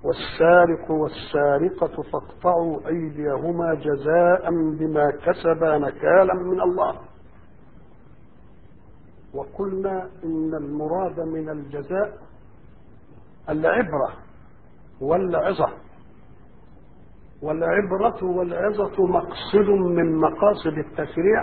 والسارق والسارقة فاقطعوا أيديهما جزاء بما كسبا نكالا من الله وقلنا إن المراد من الجزاء العبرة والعظة والعبرة والعظة مقصد من مقاصد التشريع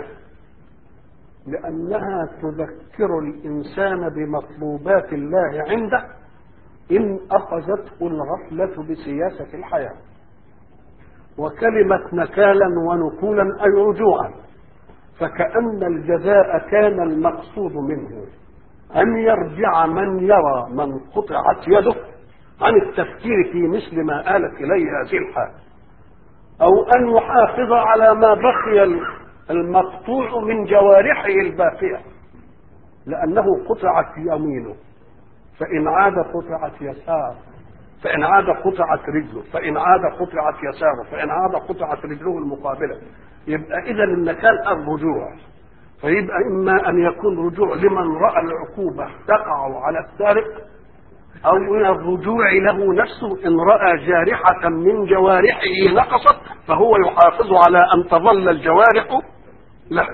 لأنها تذكر الإنسان بمطلوبات الله عنده إن أخذته الغفلة بسياسة الحياة وكلمة نكالا ونكولا أي رجوعا فكأن الجزاء كان المقصود منه أن يرجع من يرى من قطعت يده عن التفكير في مثل ما آلت إليه هذه الحال أو أن يحافظ على ما بقي المقطوع من جوارحه الباقية لأنه قطعت يمينه فإن عاد قطعت يسار فإن عاد قطعت رجله فإن عاد قطعت يساره فإن عاد قطعت رجله المقابلة يبقى إذا النكال الرجوع فيبقى إما أن يكون رجوع لمن رأى العقوبة تقع على السارق أو من الرجوع له نفسه إن رأى جارحة من جوارحه نقصت فهو يحافظ على أن تظل الجوارح له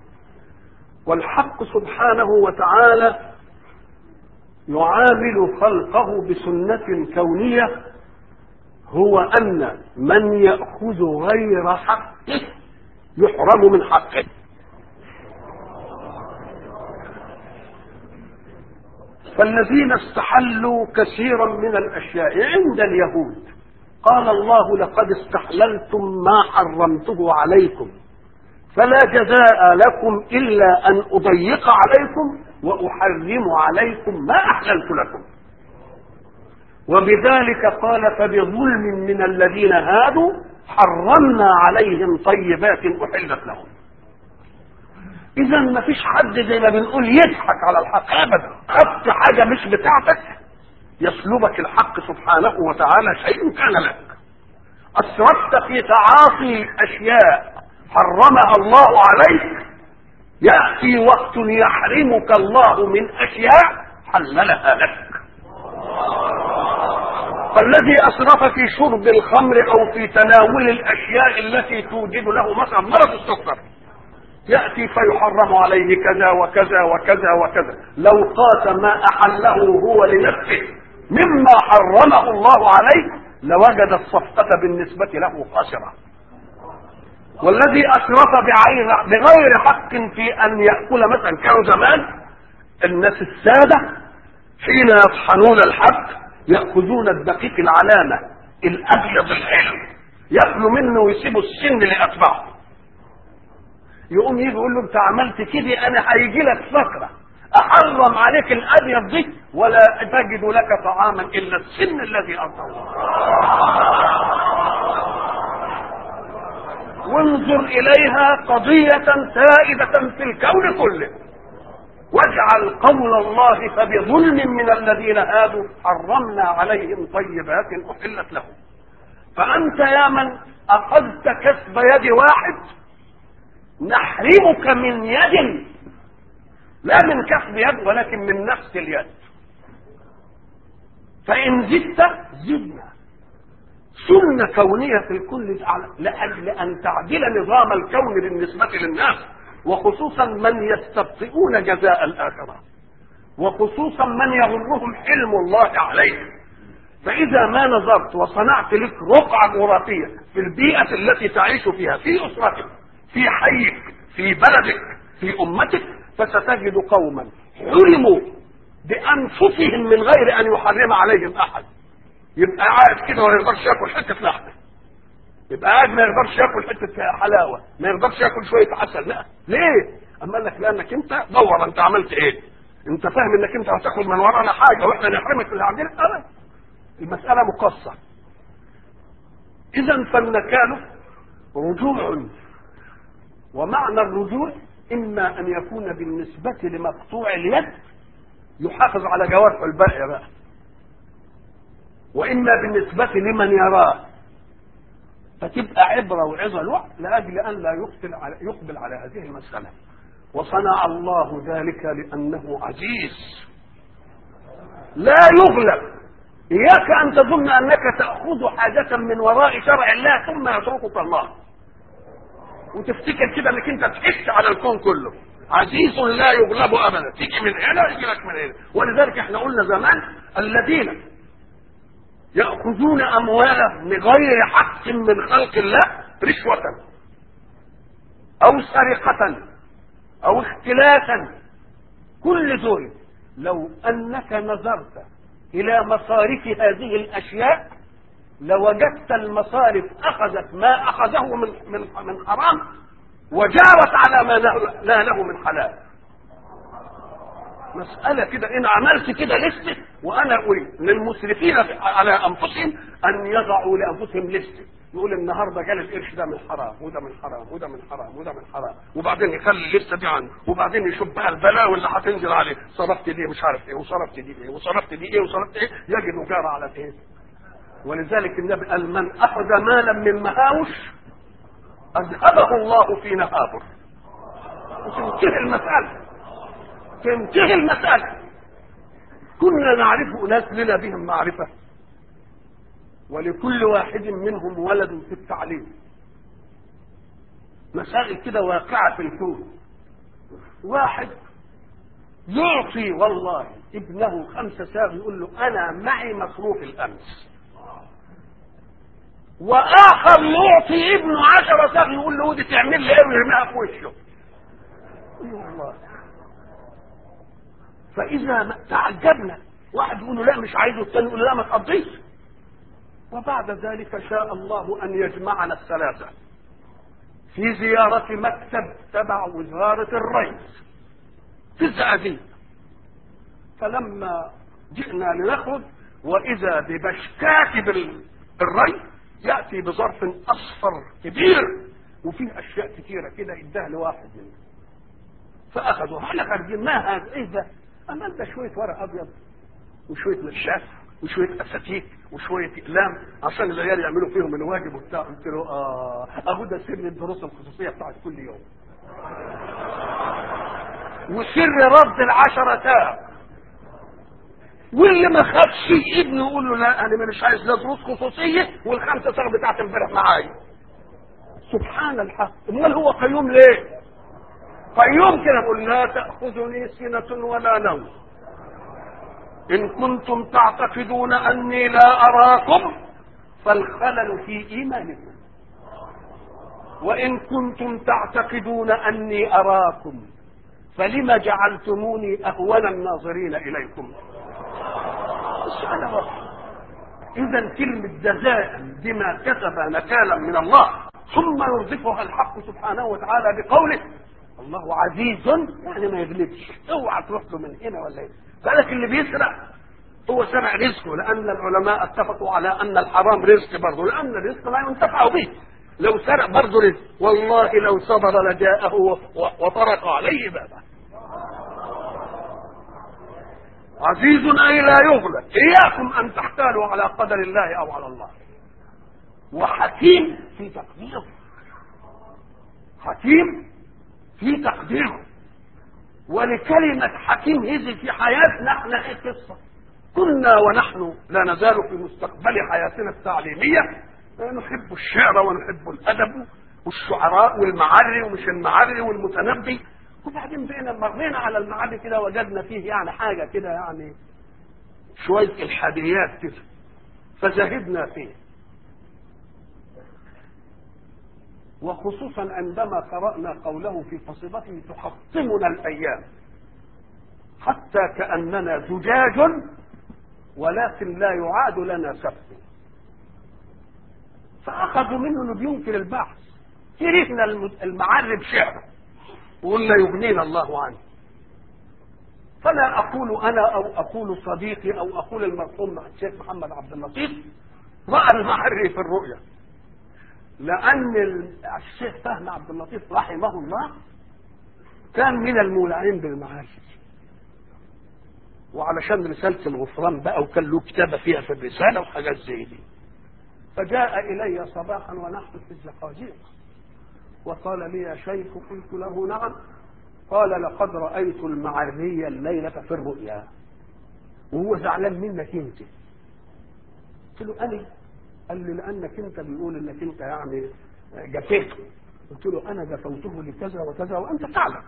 والحق سبحانه وتعالى يعامل خلقه بسنة كونية هو أن من يأخذ غير حقه يحرم من حقه فالذين استحلوا كثيرا من الأشياء عند اليهود قال الله لقد استحللتم ما حرمته عليكم فلا جزاء لكم إلا أن أضيق عليكم وأحرم عليكم ما أحللت لكم وبذلك قال فبظلم من الذين هادوا حرمنا عليهم طيبات أحلت لهم إذا ما فيش حد زي ما بنقول يضحك على الحق أبدا خدت حاجة مش بتاعتك يسلبك الحق سبحانه وتعالى شيء كان لك أسرفت في تعاطي أشياء حرمها الله عليك يأتي وقت يحرمك الله من أشياء حللها لك فالذي أسرف في شرب الخمر أو في تناول الأشياء التي توجد له مثلا مرض السكر يأتي فيحرم عليه كذا وكذا وكذا وكذا لو قاس ما أحله هو لنفسه مما حرمه الله عليه لوجد الصفقة بالنسبة له خاسرة والذي أسرف بعين بغير حق في أن يأكل مثلا كانوا زمان الناس السادة حين يطحنون الحب يأخذون الدقيق العلامة الأبيض الحلو ياكلوا منه ويسيبوا السن لأتباعه يقوم يجي يقول له انت عملت كده انا هيجي لك فتره احرم عليك الابيض دي ولا تجد لك طعاما الا السن الذي اعطاه وانظر اليها قضيه سائده في الكون كله واجعل قول الله فبظلم من الذين هادوا حرمنا عليهم طيبات احلت لهم فانت يا من اخذت كسب يد واحد نحرمك من يد لا من كسب يد ولكن من نفس اليد فإن زدت زدنا سنة كونية في الكل لأجل أن تعدل نظام الكون بالنسبة للناس وخصوصا من يستبطئون جزاء الآخرة وخصوصا من يغرهم حلم الله عليهم فإذا ما نظرت وصنعت لك رقعة جغرافية في البيئة التي تعيش فيها في أسرتك في حيك في بلدك في امتك فستجد قوما حرموا بانفسهم من غير ان يحرم عليهم احد يبقى قاعد كده وما يقدرش ياكل حته لحمه يبقى قاعد ما يقدرش ياكل حته حلاوه ما يقدرش ياكل شويه عسل لا ليه اما قال لك لانك انت دور انت عملت ايه انت فاهم انك انت هتاخد من ورانا حاجه واحنا نحرمك من اللي عندنا ابدا المساله مقصه اذا فالنكال رجوع ومعنى الرجوع إما أن يكون بالنسبة لمقطوع اليد يحافظ على جوارحه الباقية بقى وإما بالنسبة لمن يراه فتبقى عبرة وعظة له لأجل أن لا يقبل على, يقبل على هذه المسألة وصنع الله ذلك لأنه عزيز لا يغلب إياك أن تظن أنك تأخذ حاجة من وراء شرع الله ثم يتركك الله وتفتكر كده انك انت تحس على الكون كله عزيز لا يغلب ابدا تيجي من هنا يجي لك من هنا ولذلك احنا قلنا زمان الذين ياخذون اموالهم بغير حق من خلق الله رشوه او سرقه او اختلافا كل دول لو انك نظرت الى مصارف هذه الاشياء لوجدت المصارف اخذت ما اخذه من من من حرام وجارت على ما ناله من حلال مسألة كده إن عملت كده لستة وأنا أريد للمسرفين على أنفسهم أن يضعوا لأنفسهم لستة يقول النهارده جالي القرش ده من حرام وده من حرام وده من حرام وده من حرام وبعدين يخلي اللسته دي عنده وبعدين يشوف بقى البلاوي اللي هتنزل عليه صرفت دي مش عارف ايه وصرفت دي ايه وصرفت دي ايه وصرفت ايه يجد جار على ايه ولذلك النبي قال من اخذ مالا من مهاوش اذهبه الله في نهابه وتنتهي المساله تنتهي المساله كنا نعرف اناس لنا بهم معرفه ولكل واحد منهم ولد في التعليم مسائل كده واقعه في الكون واحد يعطي والله ابنه خمسة ساغ يقول له أنا معي مصروف الأمس واخر يعطي ابنه عشرة ساغ يقول له ودي تعمل لي ايه ويرميها في وشه والله فاذا تعجبنا واحد يقول له لا مش عايزه الثاني يقول له لا ما تقضيش وبعد ذلك شاء الله ان يجمعنا الثلاثه في زيارة مكتب تبع وزارة الري في الزقازيق فلما جئنا لنخرج وإذا ببشكات الري ياتي بظرف اصفر كبير وفيه اشياء كثيره كده اداها لواحد منهم فاخذوا احنا خارجين ما هذا ايه ده؟ اما انت شويه ورق ابيض وشويه نشاف وشويه اساتيك وشويه اقلام عشان العيال يعملوا فيهم الواجب وبتاع قلت له اه اهو ده سر الدروس الخصوصيه بتاعت كل يوم وسر رد العشرة تاب واللي ما خدش ابنه يقول له لا انا مش عايز لا دروس خصوصيه والخمسه سنه بتاعت امبارح معايا سبحان الحق امال هو قيوم ليه قيوم كده يقول لا تاخذني سنه ولا نوم ان كنتم تعتقدون اني لا اراكم فالخلل في ايمانكم وان كنتم تعتقدون اني اراكم فلم جعلتموني اهون الناظرين اليكم مسألة واحدة إذا كلمة جزاء بما كسب نكالا من الله ثم يرزقها الحق سبحانه وتعالى بقوله الله عزيز يعني ما يغلبش اوعى تروح له من هنا ولا هنا بالك اللي بيسرق هو سرق رزقه لأن العلماء اتفقوا على أن الحرام رزق برضه لأن الرزق لا ينتفع به لو سرق برضه رزق والله لو صبر لجاءه وطرق عليه بابه عزيز اي لا يغلب اياكم ان تحتالوا على قدر الله او على الله وحكيم في تقديره حكيم في تقديره ولكلمة حكيم هذه في حياتنا احنا ايه قصة كنا ونحن لا نزال في مستقبل حياتنا التعليمية نحب الشعر ونحب الأدب والشعراء والمعري ومش المعري والمتنبي وبعدين بقينا مرينا على المعاد كده وجدنا فيه يعني حاجة كده يعني شوية الحاديات كده فزهدنا فيه وخصوصا عندما قرأنا قوله في قصيدته تحطمنا الأيام حتى كأننا زجاج ولكن لا يعاد لنا سبت فأخذوا منه انه بينكر البحث كرهنا المعرب شعره وقلنا يغنينا الله عنه فلا اقول انا او اقول صديقي او اقول المرحوم الشيخ محمد عبد اللطيف راى المعري في الرؤيا لان الشيخ فهم عبد اللطيف رحمه الله كان من المولعين بالمعارف وعلشان رسالة الغفران بقى وكان له كتابة فيها في الرسالة وحاجات زي دي فجاء إلي صباحا ونحن في الزقازيق وقال لي يا شيخ قلت له نعم قال لقد رأيت المعرية الليلة في الرؤيا وهو زعلان منك انت قلت له انا قال لي لانك انت بيقول انك انت يعني جفيته قلت له انا جفوته لكذا وكذا وانت تعلم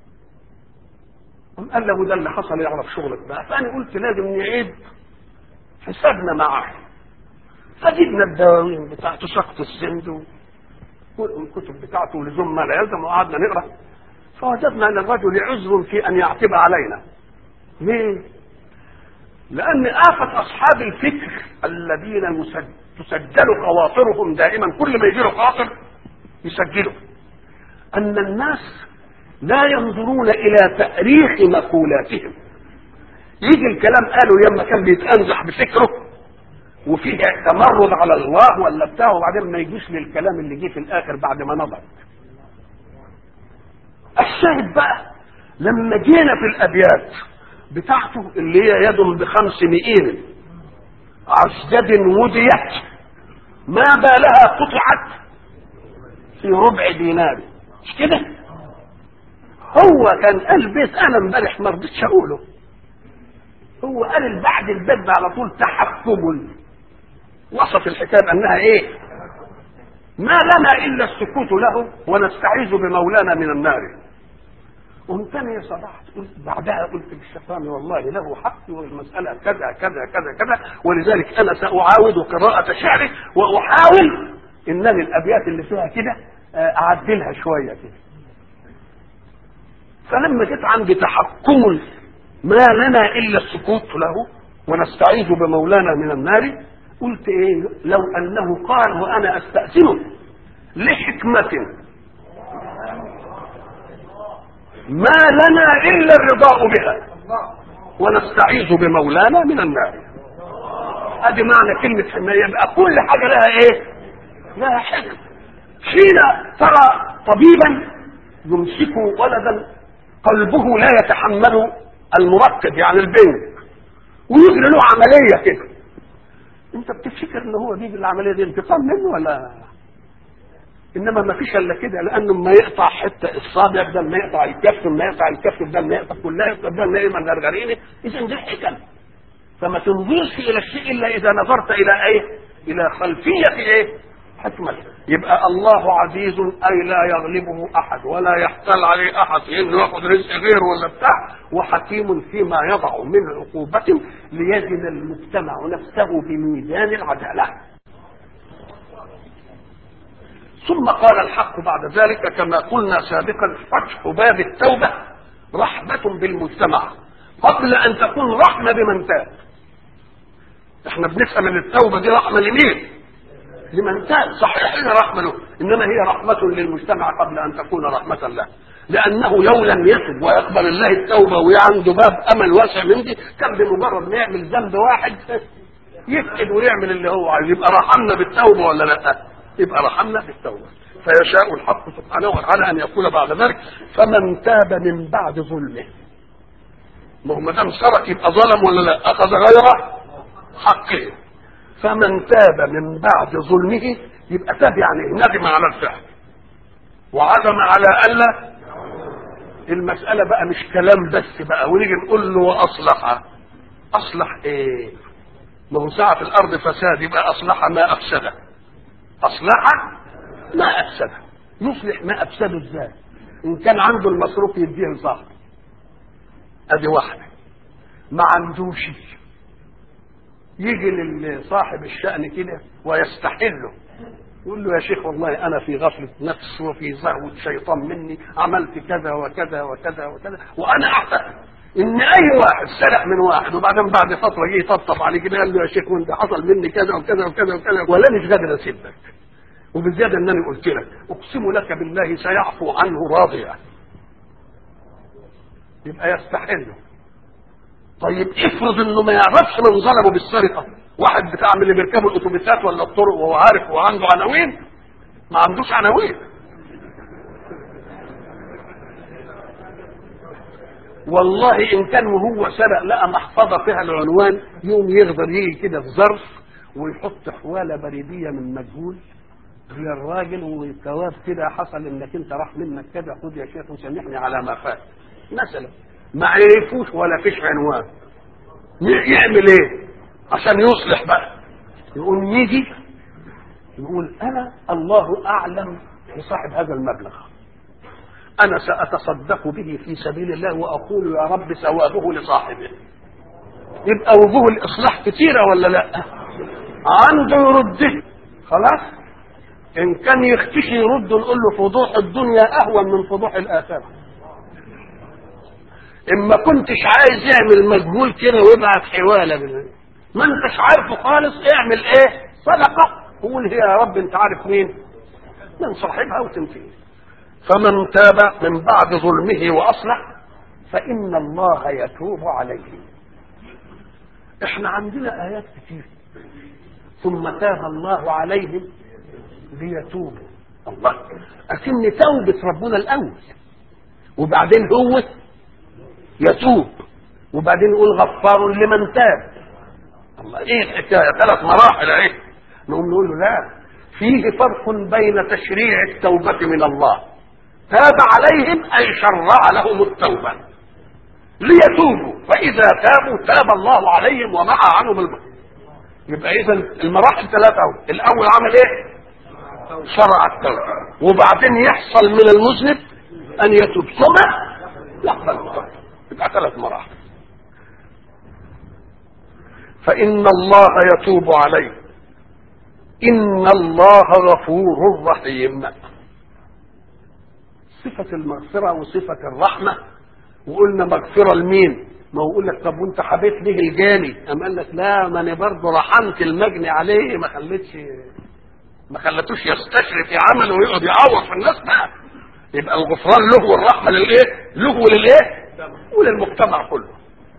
قام قال له ده اللي حصل يعرف شغلك بقى فانا قلت لازم نعيد حسابنا معاه فجبنا الدواوين بتاعته سقط السند والكتب بتاعته لزوم ما لا يلزم وقعدنا نقرا فوجدنا ان الرجل عذر في ان يعتب علينا ليه؟ لأن آفة أصحاب الفكر الذين تسجل خواطرهم دائما كل ما يجي له خاطر يسجله أن الناس لا ينظرون إلى تأريخ مقولاتهم يجي الكلام قالوا لما كان بيتأنزح بفكره وفيه تمرد على الله ولا بتاع وبعدين ما يجيش للكلام اللي جه في الآخر بعد ما نضج الشاهد بقى لما جينا في الأبيات بتاعته اللي هي يد بخمس مئين عسجد وديت ما بالها قطعت في ربع دينار مش كده هو كان قال بيت انا امبارح ما رضيتش اقوله هو قال بعد البيت على طول تحكم وصف الحكايه بانها ايه ما لنا الا السكوت له ونستعيذ بمولانا من النار قمت انا صبحت قلت بعدها قلت بالشيطان والله له حق والمساله كذا كذا كذا كذا ولذلك انا ساعاود قراءه شعره واحاول انني الابيات اللي فيها كده اعدلها شويه كده فلما جيت عند تحكم ما لنا الا السكوت له ونستعيذ بمولانا من النار قلت ايه لو انه قال وانا استاذنه لحكمه ما لنا الا الرضاء بها ونستعيذ بمولانا من النار ادي معنى كلمه حمايه يبقى كل حاجه لها ايه لها حكم حين ترى طبيبا يمسك ولدا قلبه لا يتحمل المركب يعني البنج ويجري له عمليه كده انت بتفتكر ان هو بيجي العمليه دي انتقام منه ولا انما ما فيش الا كده لانه ما يقطع حته الصابع بدل ما يقطع الكف ما يقطع الكف بدل ما يقطع كلها بدل ما يقطع غرغرينه اذا دي حكم فما تنظرش الى الشيء الا اذا نظرت الى ايه الى خلفيه ايه حكمة يبقى الله عزيز اي لا يغلبه احد ولا يحتال عليه احد انه ياخذ رزق غيره ولا بتاع وحكيم فيما يضع من عقوبة ليزن المجتمع نفسه بميزان العدالة ثم قال الحق بعد ذلك كما قلنا سابقا فتح باب التوبة رحمة بالمجتمع قبل أن تكون رحمة بمن تاب احنا بنفهم ان التوبة دي رحمة لمين لمن تاب صحيح هي رحمة له إنما هي رحمة للمجتمع قبل أن تكون رحمة له لأنه لو لم يتب ويقبل الله التوبة وعنده باب أمل واسع من دي كان بمجرد ما يعمل ذنب واحد يفقد ويعمل اللي هو عايز يبقى رحمنا بالتوبة ولا لا؟ يبقى رحمنا بالتوبة فيشاء الحق سبحانه وتعالى أن يقول بعد ذلك فمن تاب من بعد ظلمه ما هو ما دام سرق يبقى ظلم ولا لا؟ أخذ غير حقه فمن تاب من بعد ظلمه يبقى تاب يعني ندم على الفعل وعزم على الا المسألة بقى مش كلام بس بقى ونيجي نقول له وأصلح أصلح إيه؟ ما هو ساعة في الأرض فساد يبقى أصلح ما أفسده أصلح ما أفسده يصلح ما أفسده إزاي؟ إن كان عنده المصروف يديه لصاحبه أدي واحدة ما عندوش يجي لصاحب الشأن كده ويستحله يقول له يا شيخ والله انا في غفله نفس وفي زهوه شيطان مني عملت كذا وكذا وكذا وكذا وانا اعتقد ان اي واحد سرق من واحد وبعدين بعد فتره جه يطبطب عليه كده قال له يا شيخ وانت حصل مني كذا وكذا وكذا وكذا ولا مش قادر اسيبك وبالزياده انني قلت لك اقسم لك بالله سيعفو عنه راضيا يبقى يستحله طيب افرض انه ما يعرفش من ظلمه بالسرقه واحد بتاع من اللي بيركبوا الاتوبيسات ولا الطرق وهو عارف وعنده عناوين ما عندوش عناوين والله ان كان وهو سرق لقى محفظه فيها العنوان يوم يقدر يجي كده في ظرف ويحط حواله بريديه من مجهول للراجل وثواب كده حصل انك انت راح منك كذا خد يا شيخ وسامحني على ما فات مثلا ما عرفوش ولا فيش عنوان يعمل ايه عشان يصلح بقى يقوم يجي يقول انا الله اعلم بصاحب هذا المبلغ انا ساتصدق به في سبيل الله واقول يا رب ثوابه لصاحبه يبقى وجوه الاصلاح كتيره ولا لا عنده يرده خلاص ان كان يختشي يرد نقول له فضوح الدنيا اهون من فضوح الاخره اما كنتش عايز يعمل مجهول كده ويبعت حواله بال... ما انتش عارفه خالص اعمل ايه صدقه قول هي يا رب انت عارف مين من صاحبها وتنفيه فمن تاب من بعد ظلمه واصلح فان الله يتوب عليه احنا عندنا ايات كتير ثم تاب الله عليهم ليتوبوا الله اكن توبه ربنا الاول وبعدين هو يتوب وبعدين يقول غفار لمن تاب الله ايه الحكايه ثلاث مراحل اهي نقوم نقول له لا فيه فرق بين تشريع التوبه من الله تاب عليهم اي شرع لهم التوبه ليتوبوا فاذا تابوا تاب الله عليهم ومحى عنهم البر يبقى اذا المراحل ثلاثه اهو الاول عمل ايه شرع التوبه وبعدين يحصل من المذنب ان يتوب ثم يقبل التوبه يبقى ثلاث مراحل فإن الله يتوب عليه إن الله غفور رحيم صفة المغفرة وصفة الرحمة وقلنا مغفرة لمين؟ ما هو يقول لك طب وانت حبيت ليه الجاني؟ أم قال لك لا ما انا برضه رحمت المجني عليه ما خليتش ما خلتوش يستشرف في عمله ويقعد يعور في الناس بقى يبقى الغفران له والرحمة للايه؟ له وللايه؟ وللمجتمع كله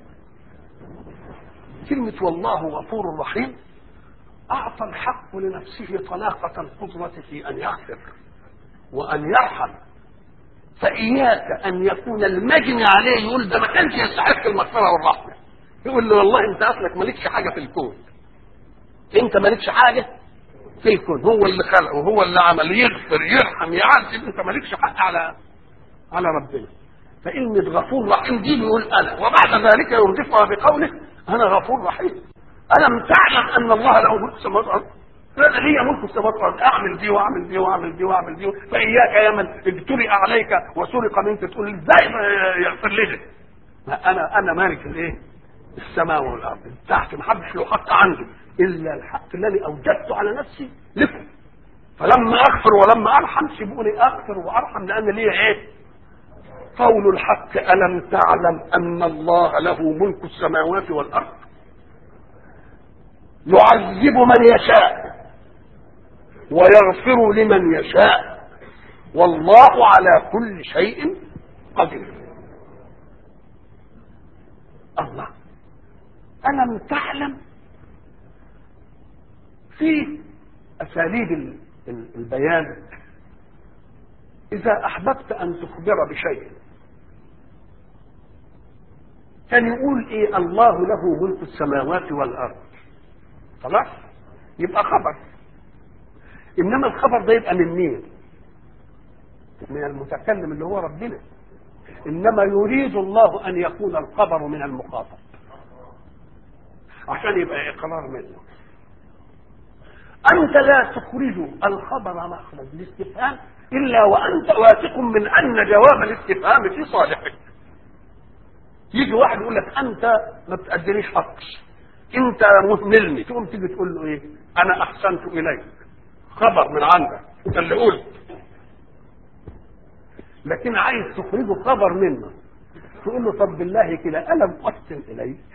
كلمة والله غفور رحيم أعطى الحق لنفسه طلاقة القدرة في أن يغفر وأن يرحم فإياك أن يكون المجني عليه يقول ده ما كانش يستحق المغفرة والرحمة يقول له والله أنت أصلك مالكش حاجة في الكون أنت مالكش حاجة في الكون هو اللي خلقه وهو اللي عمل يغفر يرحم يعذب أنت مالكش حق على على ربنا فكلمة غفور رحيم دي بيقول أنا وبعد ذلك يردفها بقوله أنا غفور رحيم ألم تعلم أن الله له ملك السماوات والأرض لا لي ملك السماوات والأرض أعمل دي وأعمل دي وأعمل دي وأعمل دي فإياك يا من ابتلئ عليك وسرق منك تقول إزاي يغفر لي ما أنا أنا مالك الإيه؟ السماء والأرض تحت ما حدش له حق عندي إلا الحق الذي أوجدته على نفسي لكم فلما أغفر ولما أرحم سيبوني أغفر وأرحم لأن لي إيه؟ قول الحق ألم تعلم أن الله له ملك السماوات والأرض يعذب من يشاء ويغفر لمن يشاء والله على كل شيء قدير الله ألم تعلم في أساليب البيان إذا أحببت أن تخبر بشيء كان يقول إيه الله له ملك السماوات والأرض خلاص يبقى خبر إنما الخبر ده يبقى من مين من المتكلم اللي هو ربنا إنما يريد الله أن يكون الخبر من المخاطب عشان يبقى إقرار منه أنت لا تخرج الخبر مخرج الاستفهام إلا وأنت واثق من أن جواب الاستفهام في صالحك يجي واحد يقول لك أنت ما بتأدينيش حق أنت مهملني تقوم تيجي تقول له إيه أنا أحسنت إليك خبر من عندك أنت اللي قلت لكن عايز تخرجه خبر منه تقول له طب بالله كده ألم أحسن إليك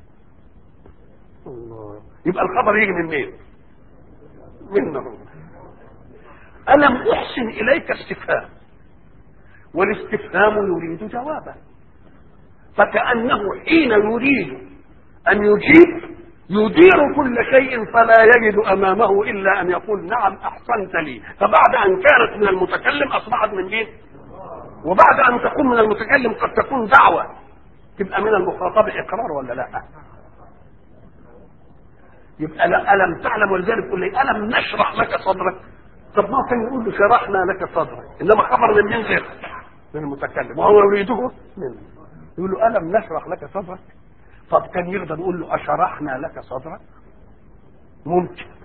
الله يبقى الخبر يجي من مين؟ منه ألم أحسن إليك استفهام والاستفهام يريد جوابا فكأنه حين يريد أن يجيب يدير كل شيء فلا يجد أمامه إلا أن يقول نعم أحسنت لي فبعد أن كانت من المتكلم أصبحت من مين وبعد أن تكون من المتكلم قد تكون دعوة تبقى من المخاطب إقرار ولا لا يبقى لا ألم تعلم ولذلك يقول لي ألم نشرح لك صدرك طب ما كان يقول له شرحنا لك صدرك انما خبر من مين غير من المتكلم وهو يريده منه يقول له الم نشرح لك صدرك طب كان يقدر يقول له اشرحنا لك صدرك ممكن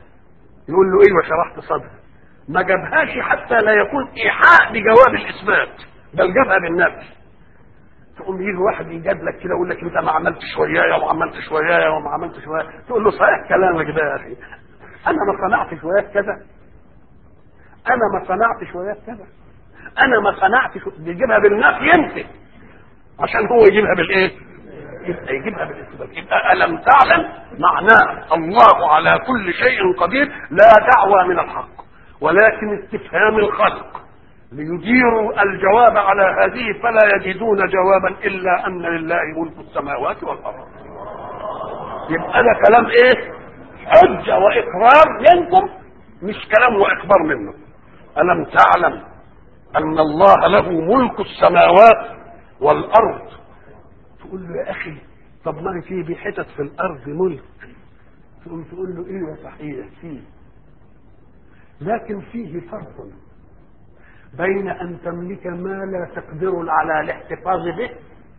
يقول له ايه وشرحت صدري ما جابهاش حتى لا يكون ايحاء بجواب الاثبات بل جابها بالنفي تقوم يجي واحد يجاد لك كده يقول لك انت ما عملتش ويايا وما عملتش ويايا وما عملتش ويايا تقول له صحيح كلامك ده يا اخي انا ما صنعتش وياك كذا انا ما صنعتش وياك كذا انا ما صنعتش بيجيبها بالنفي انت عشان هو يجيبها بالايه يبقى يجيبها بالاثبات يبقى الم تعلم معناه الله على كل شيء قدير لا دعوى من الحق ولكن استفهام الخلق ليديروا الجواب على هذه فلا يجدون جوابا الا ان لله ملك السماوات والارض يبقى ده كلام ايه حجه واقرار منكم مش كلام واخبار منه الم تعلم ان الله له ملك السماوات والارض تقول له يا اخي طب ما في بحتت في الارض ملك تقوم تقول له ايوه صحيح فيه لكن فيه فرق بين ان تملك ما لا تقدر على الاحتفاظ به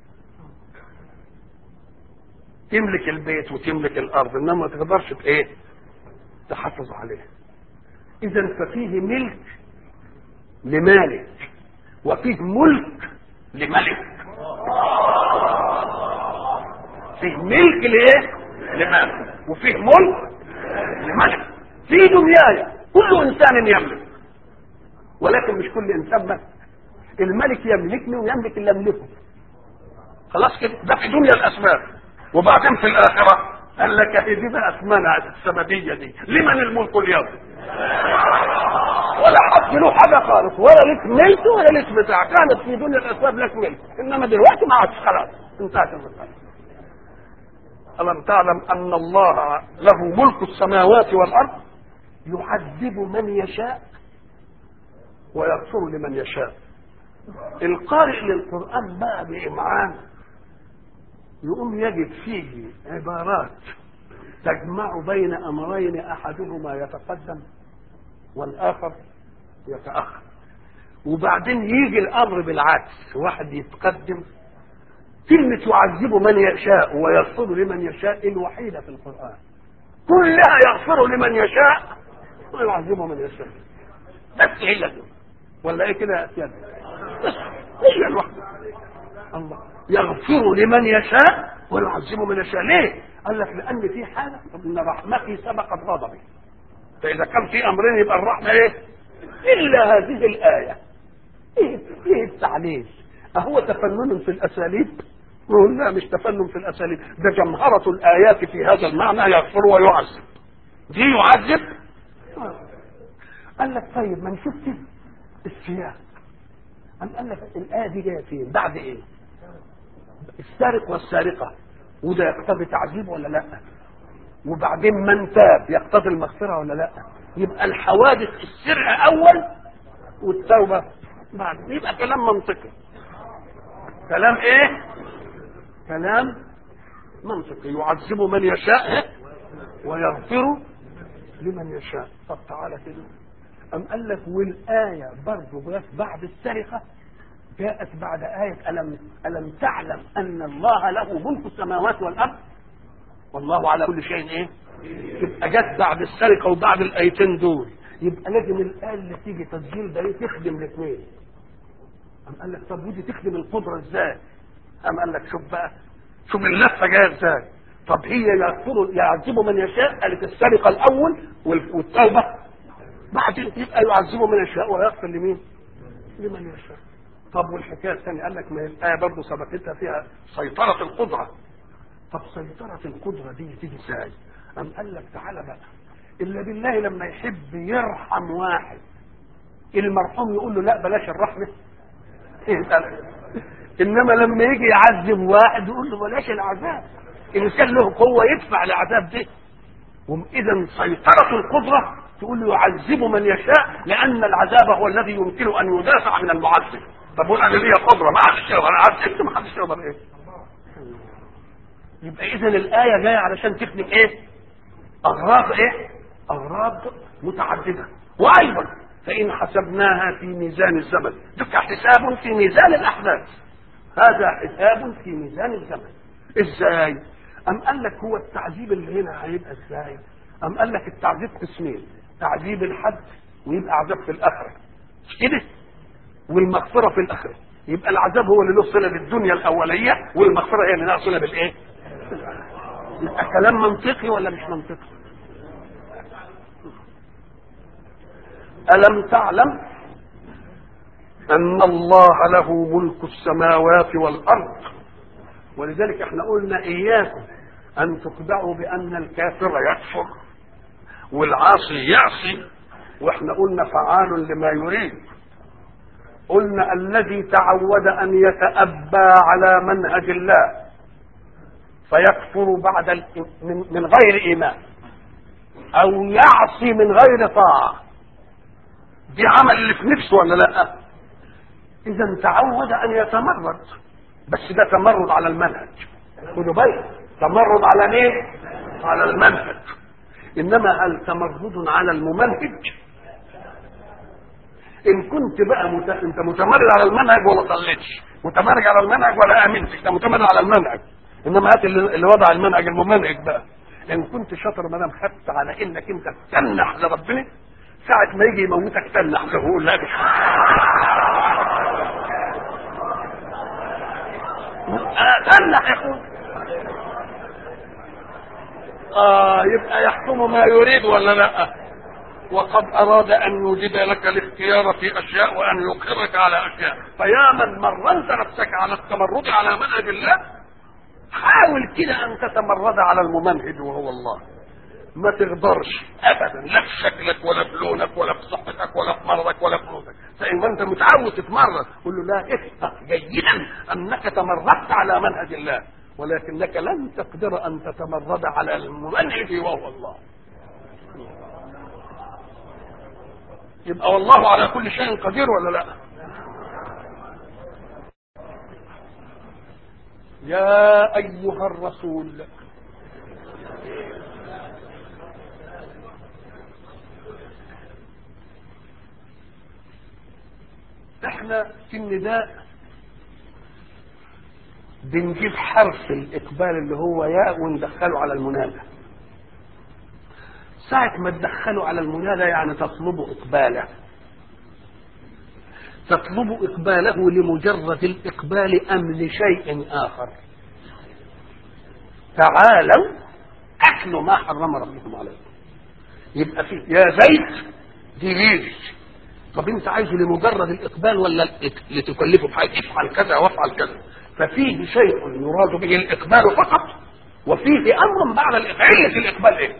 تملك البيت وتملك الارض انما ما تقدرش ايه تحافظ عليه اذا ففيه ملك لمالك وفيه ملك لملك فيه ملك لايه لمالك وفيه ملك لملك في دنياي كل انسان يملك ولكن مش كل انسان ملك الملك يملكني ويملك اللي املكه خلاص كده ده في دنيا الاسباب وبعدين في الاخره قال لك هي دي بقى اسمها السببيه دي لمن الملك اليوم ولا حد له حاجه خالص ولا لك ملك ولا لك بتاع كانت في دنيا الاسباب لك ملك انما دلوقتي ما عادش خلاص انتهت المساله الم تعلم ان الله له ملك السماوات والارض يعذب من يشاء ويغفر لمن يشاء القارئ للقران بقى بامعان يقوم يجد فيه عبارات تجمع بين امرين احدهما يتقدم والاخر يتاخر وبعدين يجي الامر بالعكس واحد يتقدم كلمة يعذب من يشاء ويغفر لمن يشاء الوحيدة في القرآن كلها يغفر لمن يشاء ويعذب من يشاء بس هي دي ولا ايه كده يا سيادة بس هي الوحدة الله يغفر لمن يشاء ويعذب من يشاء ليه؟ قال لك لأن في حالة إن رحمتي سبقت غضبي فإذا كان في أمرين يبقى الرحمة إيه؟ إلا هذه الآية إيه إيه التعليل؟ أهو تفنن في الأساليب؟ نقول لا مش تفنن في الأساليب ده جمهرة الآيات في هذا المعنى يغفر ويعذب دي يعذب قال لك طيب ما نشوف كده السياق أم قال لك الآية دي جاية فين؟ بعد إيه؟ السارق والسارقة وده يقتضي تعذيب ولا لا؟ وبعدين من تاب يقتضي المغفرة ولا لا؟ يبقى الحوادث السرقة أول والتوبة بعد يبقى كلام منطقي كلام إيه؟ كلام منطقي يعذب من يشاء ويغفر لمن يشاء طب تعالى كده أم قال لك والآية برضه جاءت بعد السرقة جاءت بعد آية ألم ألم تعلم أن الله له ملك السماوات والأرض والله على كل شيء إيه؟ يبقى جت بعد السرقة وبعد الآيتين دول يبقى لازم الآية اللي تيجي تسجيل ده تخدم الاثنين أم قال لك طب ودي تخدم القدرة إزاي؟ أم قال لك شوف بقى شوف اللفة جاية إزاي؟ طب هي يغفر يعذب من يشاء قالت السرقة الأول والتوبة بعدين يبقى يعذب من يشاء ويغفر لمين؟ لمن يشاء طب والحكايه الثانيه قال لك ما الايه برضه سبقتها فيها سيطره القدره طب سيطره القدره دي تيجي ازاي؟ أم قال لك تعالى بقى إلا بالله لما يحب يرحم واحد المرحوم يقول له لا بلاش الرحمة إنما لما يجي يعذب واحد يقول له بلاش العذاب إن كان له قوة يدفع العذاب ده إذا سيطرة القدرة تقول له يعذب من يشاء لأن العذاب هو الذي يمكن أن يدافع من المعذب طب قول أنا ليا قدرة ما حدش يقدر أعذب أنت ما حدش يقدر إيه يبقى إذا الآية جاية علشان تخدم إيه؟ أغراض إيه؟ أغراض متعددة وأيضا فإن حسبناها في ميزان الزمن ده حساب في ميزان الأحداث هذا حساب في ميزان الزمن إزاي؟ أم قال لك هو التعذيب اللي هنا هيبقى إزاي؟ أم قال لك التعذيب قسمين تعذيب الحد ويبقى عذاب في الاخره مش كده والمغفره في الاخره يبقى العذاب هو اللي له صله بالدنيا الاوليه والمغفره هي اللي لها صله بالايه يبقى كلام منطقي ولا مش منطقي الم تعلم ان الله له ملك السماوات والارض ولذلك احنا قلنا اياكم ان تخدعوا بان الكافر يكفر والعاصي يعصي واحنا قلنا فعال لما يريد قلنا الذي تعود ان يتأبى على منهج الله فيكفر بعد ال... من... من غير ايمان او يعصي من غير طاعه دي عمل اللي في نفسه ولا لا اذا تعود ان يتمرد بس ده تمرد على المنهج خدوا بالك تمرد على ايه على المنهج انما هل تمرد على الممنهج ان كنت بقى مت... انت متمرد على المنهج ولا صليتش متمرد على المنهج ولا امنت انت متمرد على المنهج انما هات اللي اللي وضع المنهج الممنهج بقى ان كنت شاطر ما دام خدت على انك انت تتنح لربنا ساعة ما يجي يموتك تنح له يقول لا تنح يا اخوي اه يبقى يحكم ما يريد ولا لا وقد اراد ان يوجد لك الاختيار في اشياء وان يقرك على اشياء فيا من مرنت نفسك على التمرد على منهج الله حاول كده ان تتمرد على الممنهج وهو الله ما تقدرش ابدا لا في شكلك ولا في لونك ولا في صحتك ولا في مرضك ولا في موتك فان انت متعود تتمرد قول له لا افهم جيدا انك تمردت على منهج الله ولكنك لن تقدر ان تتمرد على المنهج وهو الله يبقى والله على كل شيء قدير ولا لا يا ايها الرسول احنا في النداء بنجيب حرف الاقبال اللي هو ياء وندخله على المنادى ساعة ما تدخله على المنادى يعني تطلب إقباله تطلب إقباله لمجرد الإقبال أم لشيء آخر تعالوا أكلوا ما حرم ربكم عليكم يبقى في يا زيد دي ليش طب انت عايزه لمجرد الاقبال ولا لتكلفه بحاجه افعل كذا وافعل كذا ففيه شيء يراد به الاقبال فقط وفيه امر بعد علة الاقبال ايه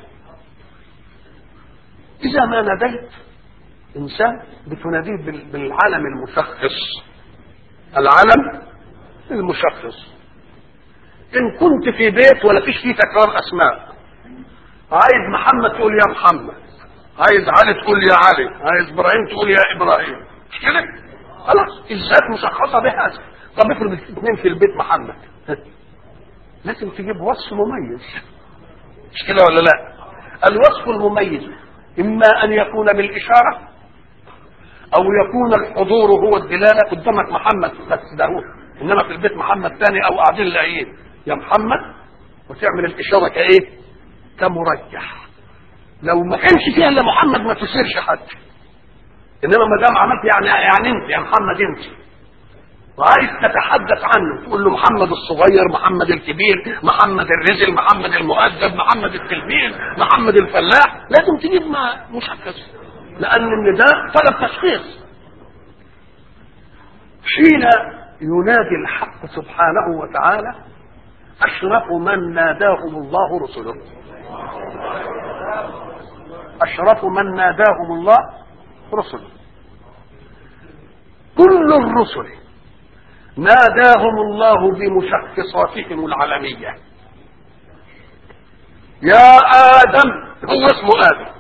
اذا ما ناديت انسان بتناديه بالعلم المشخص العلم المشخص ان كنت في بيت ولا فيش فيه تكرار اسماء عايز محمد تقول يا محمد عايز علي تقول يا علي عايز ابراهيم تقول يا ابراهيم مش كده خلاص الذات مشخصه بهذا طب افرض اثنين في البيت محمد لازم تجيب وصف مميز مش كده ولا لا الوصف المميز اما ان يكون بالاشاره او يكون الحضور هو الدلاله قدامك محمد بس ده هو انما في البيت محمد ثاني او قاعدين لاقيين يا محمد وتعمل الاشاره كايه كمرجح لو ما كانش فيها الا محمد ما تشيرش حد انما ما دام عملت يعني يعني انت يا محمد انت وعايز تتحدث عنه تقول له محمد الصغير محمد الكبير محمد الرزل محمد المؤدب محمد التلميذ محمد الفلاح لازم تجيب ما مشخص لان النداء طلب تشخيص حين ينادي الحق سبحانه وتعالى اشرف من ناداهم الله رسله أشرف من ناداهم الله رسل كل الرسل ناداهم الله بمشخصاتهم العلمية يا آدم هو اسمه آدم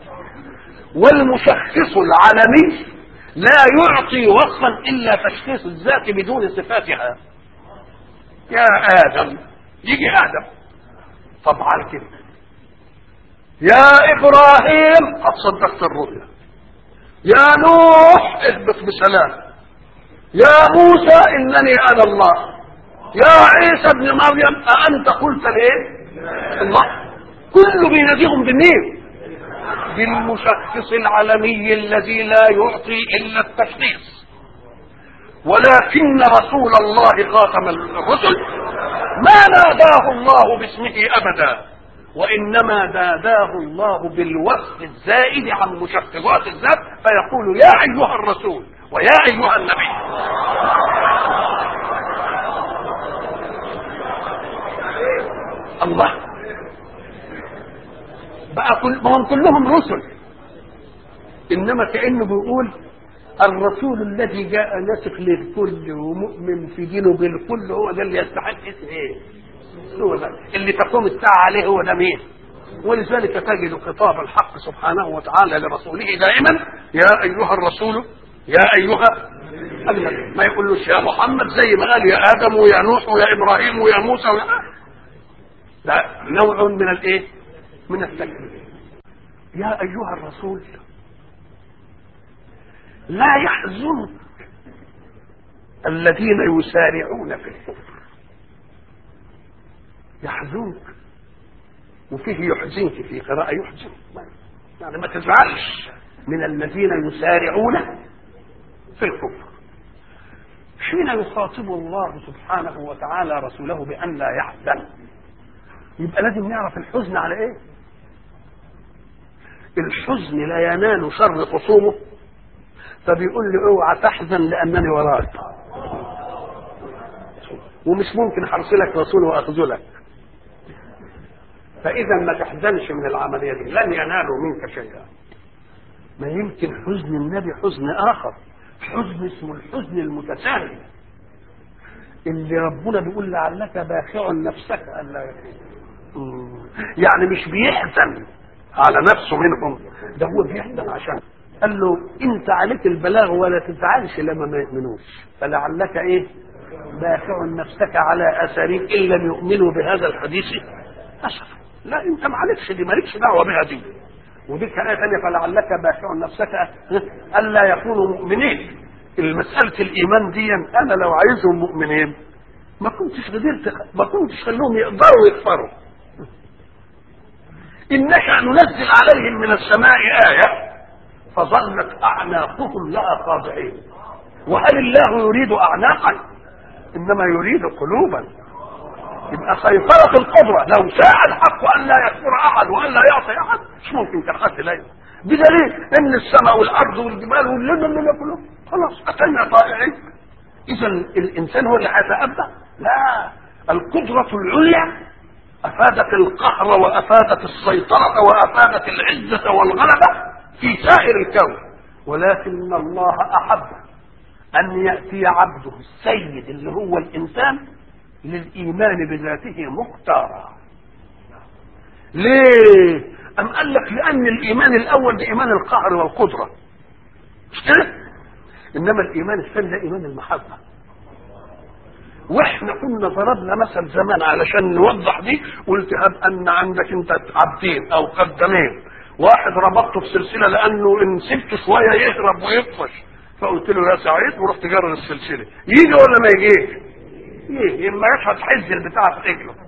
والمشخص العلمي لا يعطي وصفا إلا تشخيص الذات بدون صفاتها يا آدم يجي آدم طبعا كده يا ابراهيم قد صدقت الرؤيا يا نوح اهبط بسلام يا موسى انني انا الله يا عيسى ابن مريم أأنت قلت ليه الله كله بيناديهم بمين بالمشخص العلمي الذي لا يعطي الا التشخيص ولكن رسول الله خاتم الرسل ما ناداه الله باسمه ابدا وانما ناداه الله بالوصف الزائد عن مشخصات الذات فيقول يا ايها الرسول ويا ايها النبي الله بقى كل ما هم كلهم رسل انما كانه بيقول الرسول الذي جاء ناسخ للكل ومؤمن في دينه بالكل هو ده اللي يستحق اسم ايه؟ هو ده اللي تقوم الساعه عليه هو ده مين؟ ولذلك تجد خطاب الحق سبحانه وتعالى لرسوله دائما يا ايها الرسول يا ايها النبي ما يقولوش يا محمد زي ما قال يا ادم ويا نوح ويا ابراهيم ويا موسى ويا لا نوع من الايه؟ من التكليف يا ايها الرسول لا يحزنك الذين يسارعون في الكفر يحزنك وفيه يحزنك في قراءة يحزن يعني ما تزعلش من الذين يسارعون في الكفر حين يخاطب الله سبحانه وتعالى رسوله بأن لا يحزن يبقى لازم نعرف الحزن على ايه الحزن لا ينال شر خصومه فبيقول لي اوعى تحزن لانني وراك ومش ممكن حرسلك رسول واخذلك فاذا ما تحزنش من العمليه دي لن ينالوا منك شيئا ما يمكن حزن النبي حزن اخر حزن اسمه الحزن المتساهل اللي ربنا بيقول لعلك باخع نفسك الا يكون يعني مش بيحزن على نفسه منهم ده هو بيحزن عشان قال له انت عليك البلاغ ولا تزعلش لما ما يؤمنوش فلعلك ايه باخع نفسك على اثرهم ان لم يؤمنوا بهذا الحديث اسفا لا انت ما عليكش دي مالكش دعوه بها دي ودي آية ثانية فلعلك باخع نفسك ألا يكونوا مؤمنين المسألة الإيمان دي أنا لو عايزهم مؤمنين ما كنتش قدرت ما كنتش خلوهم يقدروا يكفروا إن نشأ ننزل عليهم من السماء آية فظلت أعناقهم لها خاضعين وهل الله يريد أعناقا إنما يريد قلوبا يبقى سيطرة القدرة لو شاء الحق أن لا يكفر أحد وأن لا يعصي أحد مش ممكن كان حد لا بدليل إن السماء والأرض والجبال والليل كله خلاص أتينا طائعين إذا الإنسان هو اللي هيتأبى لا القدرة العليا أفادت القهر وأفادت السيطرة وأفادت العزة والغلبة في سائر الكون ولكن الله أحب أن يأتي عبده السيد اللي هو الإنسان للإيمان بذاته مختارا ليه؟ أم قال لك لأن الإيمان الأول ده إيمان القهر والقدرة مش كده؟ إنما الإيمان الثاني ده إيمان المحبة واحنا كنا ضربنا مثل زمان علشان نوضح دي قلت هب ان عندك انت عبدين او خدامين واحد ربطته في سلسله لانه ان سبته شويه يهرب ويطفش فقلت له يا سعيد ورحت جرر السلسله يجي ولا ما يجيش؟ يجي اما يشهد حز البتاع في رجله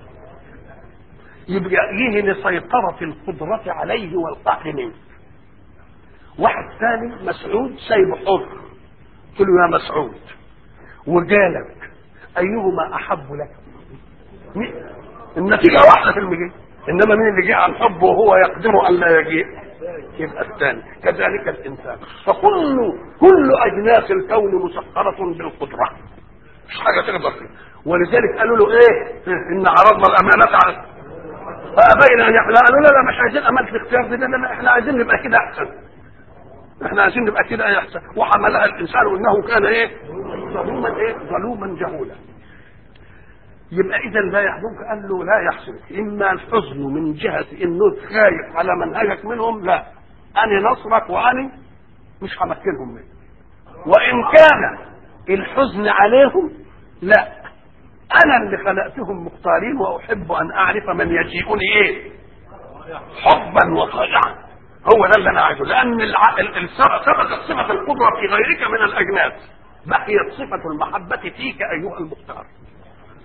يبقى يجي لسيطرة القدرة عليه والقهر منه واحد ثاني مسعود سايبه حر قلت له يا مسعود وجالك ايهما احب لك النتيجه واحده في المجيء انما مين اللي جاء عن حبه وهو يقدر ان لا يجيء يبقى الثاني كذلك الانسان فكل كل اجناس الكون مسخره بالقدره مش حاجه تقدر فيها ولذلك قالوا له ايه ان عرضنا الامانه على فابينا ان يحمل قالوا لا لا مش عايزين امانه الاختيار دي لا لا احنا عايزين نبقى كده احسن احنا عايزين نبقى كده احسن وحملها الانسان انه كان ايه ظلوما ايه ظلوما جهولا يبقى اذا لا يحزنك قال له لا يحزنك اما الحزن من جهه انه خايف على منهجك منهم لا انا نصرك وانا مش همكنهم منك وان كان الحزن عليهم لا انا اللي خلقتهم مختارين واحب ان اعرف من يجيئني ايه حبا وطيعا هو ده اللي انا عايزه لان ثبتت صفه القدره في غيرك من الاجناس بقيت صفه المحبه فيك ايها المختار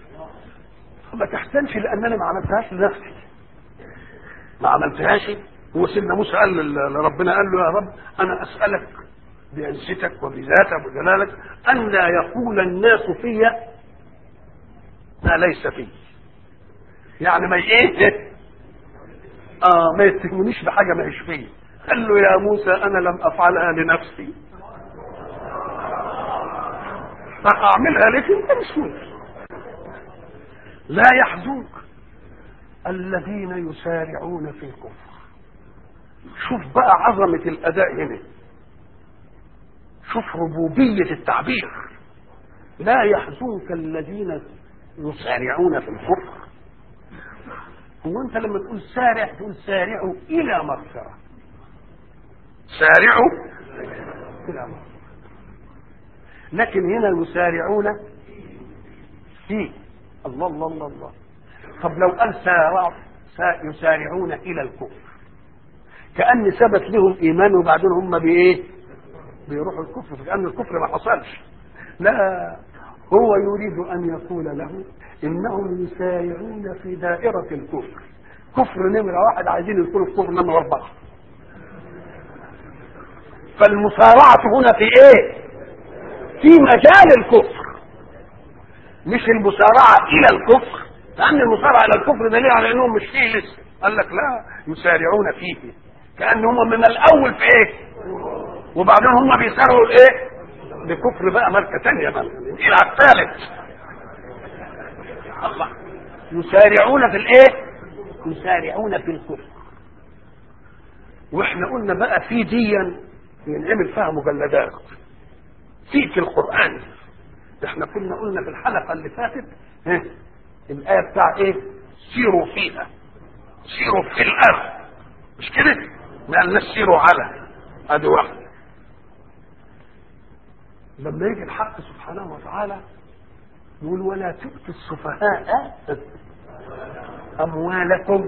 ما تحسنش لان انا ما عملتهاش لنفسي ما عملتهاش هو سيدنا موسى قال لل- لربنا قال له يا رب انا اسالك بعزتك وبذاتك وجلالك ان لا يقول الناس في ما ليس فيه يعني ما ايه اه ما يتهمنيش بحاجه ما هيش فيه قال له يا موسى انا لم افعلها لنفسي فاعملها لك انت مش ممكن لا يحزنك الذين يسارعون في الكفر شوف بقى عظمة الأداء هنا شوف ربوبية التعبير لا يحزنك الذين يسارعون في الكفر هو أنت لما تقول سارع تقول سارعوا إلى مغفرة سارعوا إلى مغفرة لكن هنا يسارعون في الله الله الله الله طب لو قال سارع سا- يسارعون الى الكفر كان ثبت لهم ايمان وبعدين هم بايه بيروحوا الكفر كان الكفر ما حصلش لا هو يريد ان يقول له انهم يسارعون في دائره الكفر كفر نمره واحد عايزين يدخلوا في كفر نمره اربعه فالمسارعه هنا في ايه في مجال الكفر مش المسارعة إلى الكفر لأن المسارعة إلى الكفر دليل على أنهم مش فيه لسه قال لك لا يسارعون فيه كأن هم من الأول في إيه وبعدين هم بيسارعوا لإيه لكفر بقى ماركة تانية بقى إلى الثالث الله يسارعون في الإيه يسارعون في الكفر واحنا قلنا بقى في ديا ينعمل فيها مجلدات في في القرآن احنا كنا قلنا في الحلقة اللي فاتت ها الآية بتاع ايه سيروا فيها سيروا في الأرض مش كده ما قالناش سيروا على ادي واحدة لما يجي الحق سبحانه وتعالى يقول ولا تؤتوا السفهاء أموالكم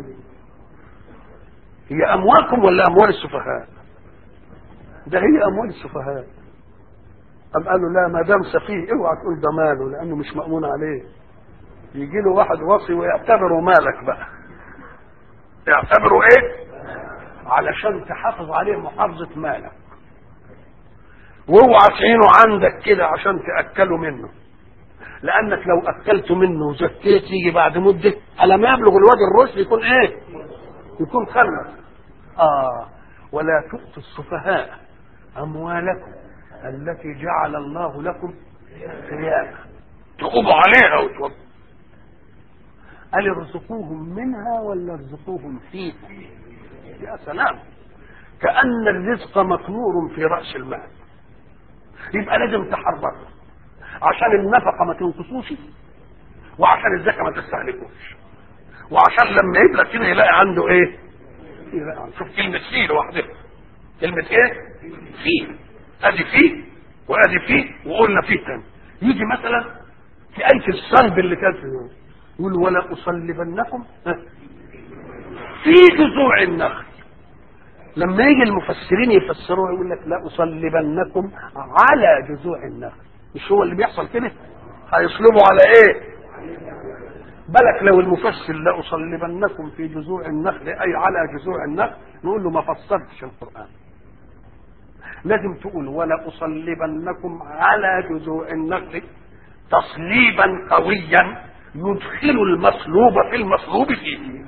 هي أموالكم ولا أموال السفهاء ده هي أموال السفهاء أم قالوا لا ما دام سفيه اوعى تقول ده ماله لأنه مش مأمون عليه يجي له واحد وصي ويعتبره مالك بقى يعتبره ايه علشان تحافظ عليه محافظة مالك واوعى تعينه عندك كده عشان تأكله منه لأنك لو أكلته منه وزكيت يجي بعد مدة على ما يبلغ الواد الرشد يكون ايه يكون خلص آه ولا تؤتوا السفهاء أموالكم التي جعل الله لكم قياما تقوموا عليها وتوضوا قال ارزقوهم منها ولا ارزقوهم فيها يا سلام كأن الرزق مطمور في رأس المال يبقى لازم تحرره عشان النفقة ما تنقصوش وعشان الزكاة ما تستهلكوش وعشان لما يبلغ كده يلاقي عنده ايه يلاقي عنده. شوف كلمة فيه لوحدها كلمة ايه فيه ادي فيه وادي فيه وقلنا فيه تاني يجي مثلا في آية الصلب اللي كانت في يقول ولا أصلبنكم ها، في جذوع النخل لما يجي المفسرين يفسروها يقول لك لا أصلبنكم على جذوع النخل مش هو اللي بيحصل كده هيصلبوا على ايه بالك لو المفسر لا أصلبنكم في جذوع النخل أي على جذوع النخل نقول له ما فسرتش القرآن لازم تقول ولا أصلبنكم على جذوع النخل تصليبا قويا يدخل المصلوب في المصلوب فيه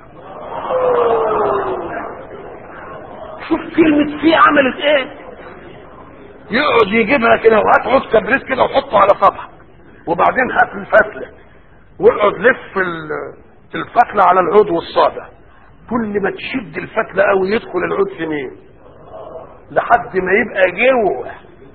شوف كلمة فيه عملت ايه يقعد يجيبها كده وهات عود كبريت كده وحطه على صبعك وبعدين هات الفتلة واقعد لف ال- الفتلة على العود والصابع كل ما تشد الفتلة قوي يدخل العود في مين لحد ما يبقى جوه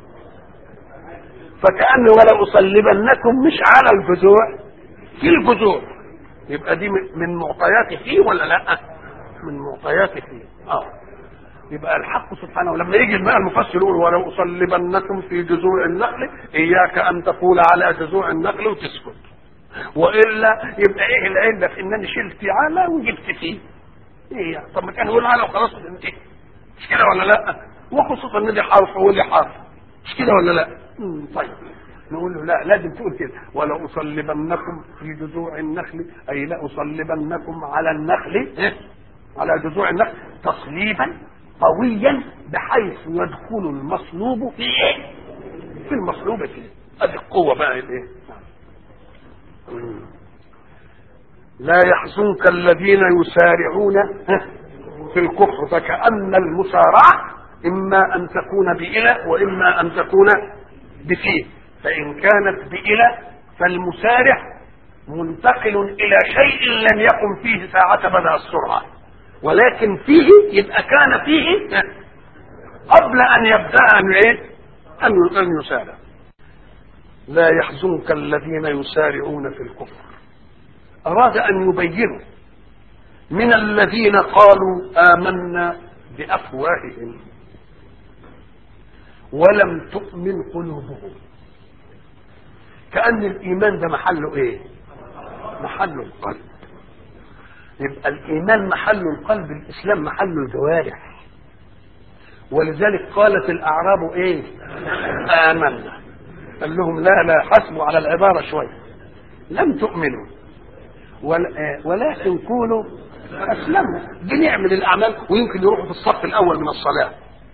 فكأن ولا أصلبنكم مش على الجذوع في الجذوع يبقى دي من- من معطيات فيه ولا لا من معطيات فيه اه يبقى الحق سبحانه ولما يجي الماء المفسر يقول ولو أصلبنكم في جذوع النخل إياك أن تقول على جذوع النخل وتسكت وإلا يبقى إيه العلة في إنني شلت على وجبت فيه إيه يعني طب ما كان يقول على وخلاص انتهي مش كده ولا لا وخصوصا ان دي حرف ودي حرف مش كده ولا لا مم، طيب نقول له لا لازم تقول كده ولا اصلبنكم في جذوع النخل اي لا اصلبنكم على النخل إيه؟ على جذوع النخل تصليبا قويا بحيث يدخل المصلوب في ايه؟ في المصلوب فيه ادي القوه بقى الايه؟ لا يحزنك الذين يسارعون في الكفر فكأن المسارعة إما أن تكون بإلى وإما أن تكون بفيه فإن كانت بإلى فالمسارع منتقل إلى شيء لم يكن فيه ساعة بدأ السرعة ولكن فيه يبقى كان فيه قبل أن يبدأ أن إيه؟ أن أن يسارع لا يحزنك الذين يسارعون في الكفر أراد أن يبينوا من الذين قالوا آمنا بأفواههم ولم تؤمن قلوبهم كأن الإيمان ده محله إيه؟ محل القلب يبقى الإيمان محل القلب الإسلام محل الجوارح ولذلك قالت الأعراب إيه؟ آمنا قال لهم لا لا حسبوا على العبارة شوية لم تؤمنوا ولكن كونوا اسلموا بنعمل الاعمال ويمكن يروحوا في الصف الاول من الصلاه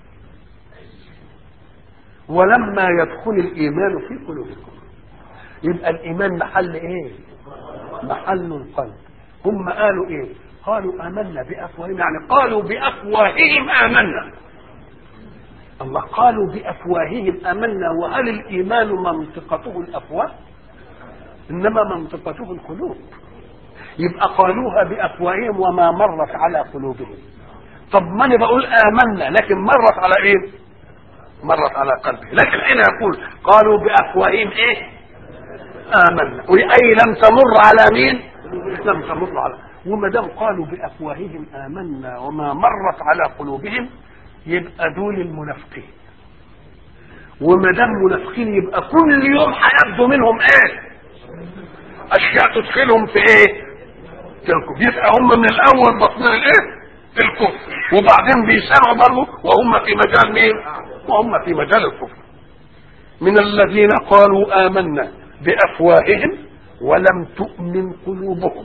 ولما يدخل الايمان في قلوبكم يبقى الايمان محل ايه محل القلب هم قالوا ايه قالوا امنا بافواههم يعني قالوا بافواههم امنا الله قالوا بافواههم امنا وهل الايمان منطقته الافواه انما منطقته القلوب يبقى قالوها بافواههم وما مرت على قلوبهم طب ما انا بقول امنا لكن مرت على ايه مرت على قلبه لكن حين يقول قالوا بافواههم ايه امنا اي لم تمر على مين لم تمر على وما دام قالوا بافواههم امنا وما مرت على قلوبهم يبقى دول المنافقين وما دام منافقين يبقى كل يوم هيبدو منهم ايه اشياء تدخلهم في ايه في الكفر يبقى هم من الاول بطنين الايه في الكفر وبعدين بيسارعوا برضه وهم في مجال مين وهم في مجال الكفر من الذين قالوا آمنا بأفواههم ولم تؤمن قلوبهم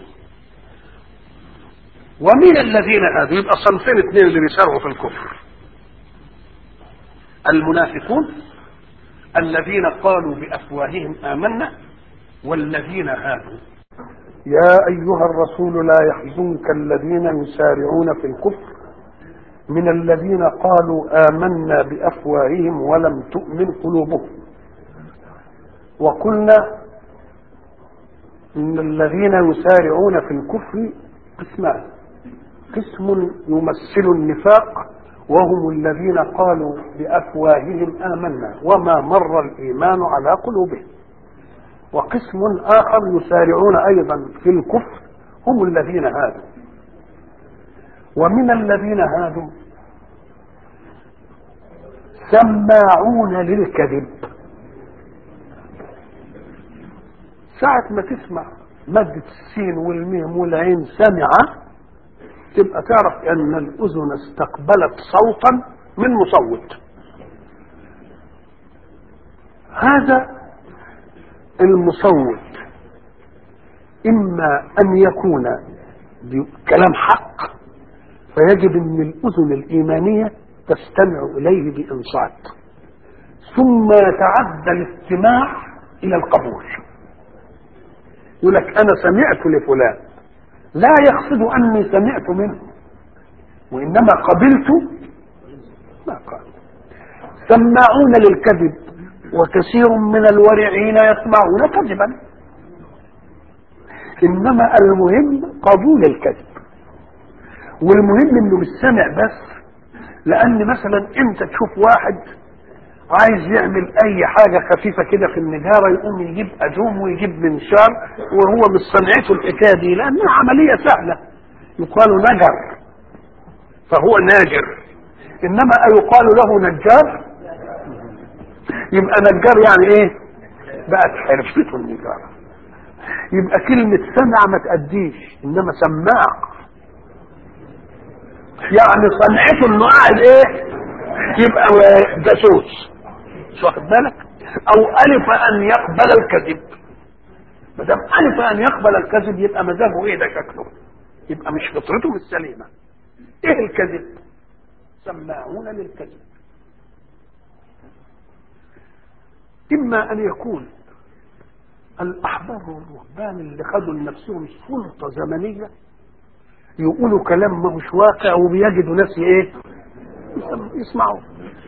ومن الذين هادوا يبقى صنفين اثنين اللي بيسارعوا في الكفر المنافقون الذين قالوا بأفواههم آمنا والذين هادوا يا أيها الرسول لا يحزنك الذين يسارعون في الكفر من الذين قالوا آمنا بأفواههم ولم تؤمن قلوبهم وقلنا إن الذين يسارعون في الكفر قسمان قسم يمثل النفاق وهم الذين قالوا بأفواههم آمنا وما مر الإيمان على قلوبهم وقسم آخر يسارعون أيضا في الكفر هم الذين هادوا ومن الذين هادوا سماعون للكذب ساعة ما تسمع مادة السين والميم والعين سمع تبقى تعرف أن الأذن استقبلت صوتا من مصوت هذا المصوت إما أن يكون كلام حق فيجب أن الأذن الإيمانية تستمع إليه بإنصات ثم يتعدى الاستماع إلى القبول يقول لك أنا سمعت لفلان لا يقصد أني سمعت منه وإنما قبلت ما قال سماعون للكذب وكثير من الورعين يسمعون كذبا انما المهم قبول الكذب والمهم انه مش سامع بس لان مثلا انت تشوف واحد عايز يعمل اي حاجة خفيفة كده في النجارة يقوم يجيب ادوم ويجيب منشار وهو مش صنعته الحكاية دي لانها عملية سهلة يقال نجر فهو ناجر انما يقال له نجار يبقى نجار يعني ايه بقت حرفته النجارة يبقى كلمة سمع ما تأديش انما سماع يعني صنعته انه قاعد ايه يبقى جاسوس مش واخد بالك او الف ان يقبل الكذب ما دام الف ان يقبل الكذب يبقى مزاجه ايه ده شكله يبقى مش فطرته مش سليمه ايه الكذب سماعون للكذب اما ان يكون الاحبار والرهبان اللي خدوا لنفسهم سلطه زمنيه يقولوا كلام ما هوش واقع وبيجدوا ناس ايه يسمعوا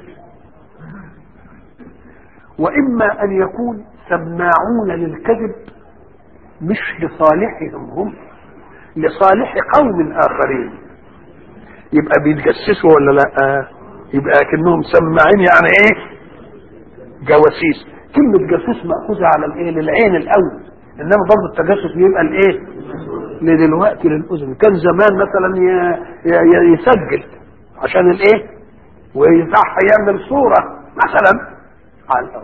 واما ان يكون سماعون للكذب مش لصالحهم هم لصالح قوم اخرين يبقى بيتجسسوا ولا لا يبقى كأنهم سماعين يعني ايه جواسيس كلمة جاسوس مأخوذة على الايه للعين الاول انما برضه التجسس بيبقى الايه لدلوقتي للاذن كان زمان مثلا ي- ي- يسجل عشان الايه ويصح يعمل صورة مثلا على الارض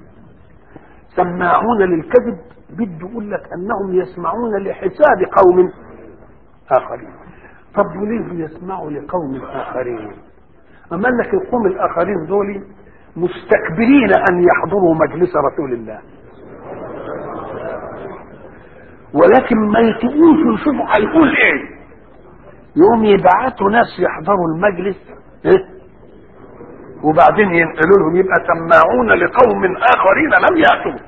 سماعون للكذب بده يقول لك انهم يسمعون لحساب قوم اخرين طب وليه بيسمعوا لقوم اخرين اما قال لك القوم الاخرين دول مستكبرين ان يحضروا مجلس رسول الله ولكن ما يتقوش يشوفوا هيقول ايه يقوم يبعتوا ناس يحضروا المجلس إيه؟ وبعدين ينقلوا لهم يبقى سماعون لقوم اخرين لم ياتوك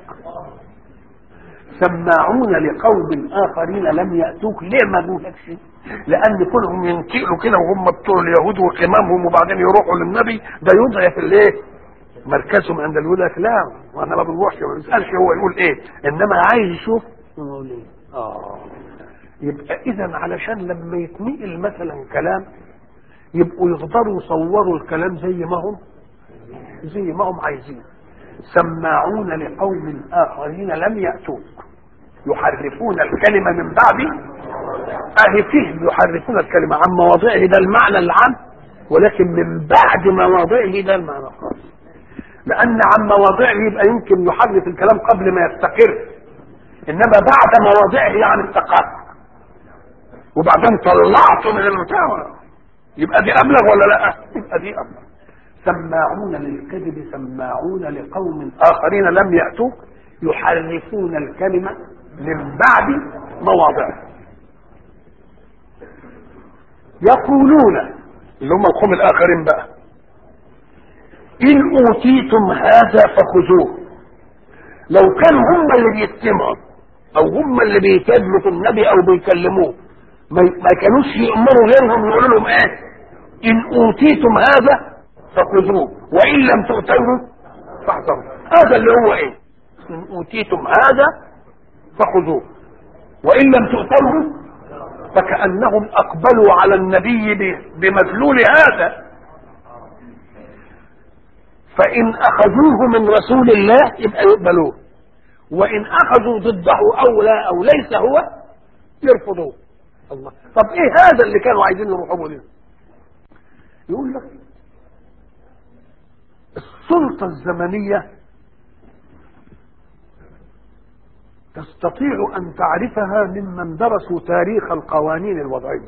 سماعون لقوم اخرين لم ياتوك ليه ما جولكش لان كلهم ينتقلوا كده وهم بتوع اليهود وقمامهم وبعدين يروحوا للنبي ده يضعف الايه مركزهم عند اليهود لك لا وانا ما بنروحش ما بنسالش هو يقول ايه انما عايز يشوف يقول ايه اه يبقى اذا علشان لما يتنقل مثلا كلام يبقوا يقدروا يصوروا الكلام زي ما هم زي ما هم عايزين سماعون لقوم اخرين لم ياتوك يحرفون الكلمه من بعد اهي فيه يحرفون الكلمه عن مواضعه ده المعنى العام ولكن من بعد مواضعه ده المعنى الخاص لان عن مواضعه يبقى يمكن يحرف الكلام قبل ما يستقر انما بعد مواضعه يعني استقر وبعدين طلعته من البتاع يبقى دي ابلغ ولا لا يبقى دي ابلغ سماعون للكذب سماعون لقوم اخرين لم ياتوك يحرفون الكلمه من بعد مواضعه يقولون اللي هم القوم الاخرين بقى ان اوتيتم هذا فخذوه لو كانوا هم اللي بيجتمعوا او هم اللي بيكلموا في النبي او بيكلموه ما ما كانوش يأمروا غيرهم يقولوا لهم ايه ان اوتيتم هذا فخذوه وان لم تؤتوه فاحذروا هذا اللي هو ايه ان اوتيتم هذا فخذوه وان لم تؤتوه فكأنهم اقبلوا على النبي ب- بمدلول هذا فإن أخذوه من رسول الله يبقى يقبلوه وإن أخذوا ضده أو لا أو ليس هو يرفضوه الله طب إيه هذا اللي كانوا عايزين يروحوا له يقول لك السلطة الزمنية تستطيع أن تعرفها ممن درسوا تاريخ القوانين الوضعية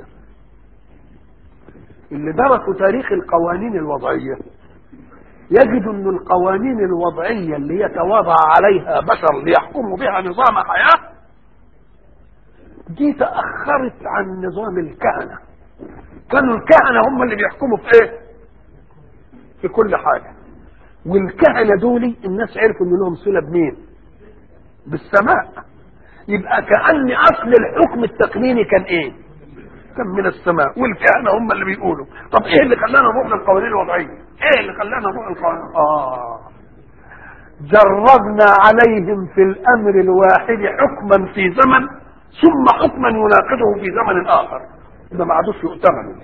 اللي درسوا تاريخ القوانين الوضعيه يجد ان القوانين الوضعيه اللي يتواضع عليها بشر ليحكموا بها نظام حياه دي تاخرت عن نظام الكهنه كانوا الكهنه هم اللي بيحكموا في ايه في كل حاجه والكهنه دول الناس عرفوا ان لهم صله بمين بالسماء يبقى كان اصل الحكم التقنيني كان ايه كان من السماء والكهنه هم اللي بيقولوا طب ايه اللي خلانا نروح للقوانين الوضعيه ايه اللي خلانا نروح للقوانين اه جربنا عليهم في الامر الواحد حكما في زمن ثم حكما يناقضه في زمن اخر ده ما عادوش يؤتمنوا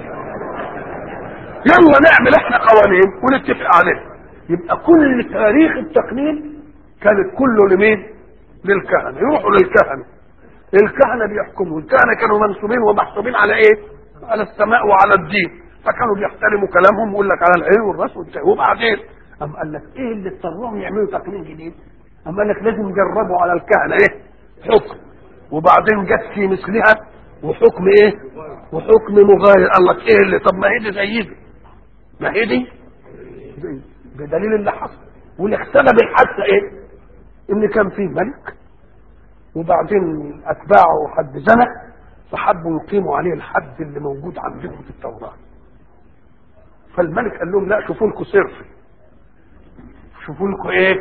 يلا نعمل احنا قوانين ونتفق عليها يبقى كل تاريخ التقنين كانت كله لمين للكهنه يروحوا للكهنه الكهنه بيحكموا الكهنه كانوا منسوبين ومحسوبين على ايه على السماء وعلى الدين فكانوا بيحترموا كلامهم ويقول لك على العين والراس والبتاع وبعدين أم قال لك ايه اللي اضطرهم يعملوا تقنين جديد أم قال لك لازم يجربوا على الكهنه ايه حكم وبعدين جت في مثلها وحكم ايه وحكم مغاير قال لك ايه اللي طب ما هي دي زي دي ما هي دي زي- بدليل اللي حصل واللي سبب الحادثه ايه ان كان في ملك وبعدين اتباعه حد زنى فحبوا يقيموا عليه الحد اللي موجود عندكم في التوراه فالملك قال لهم لا شوفوا لكم سر شوفوا لكم ايه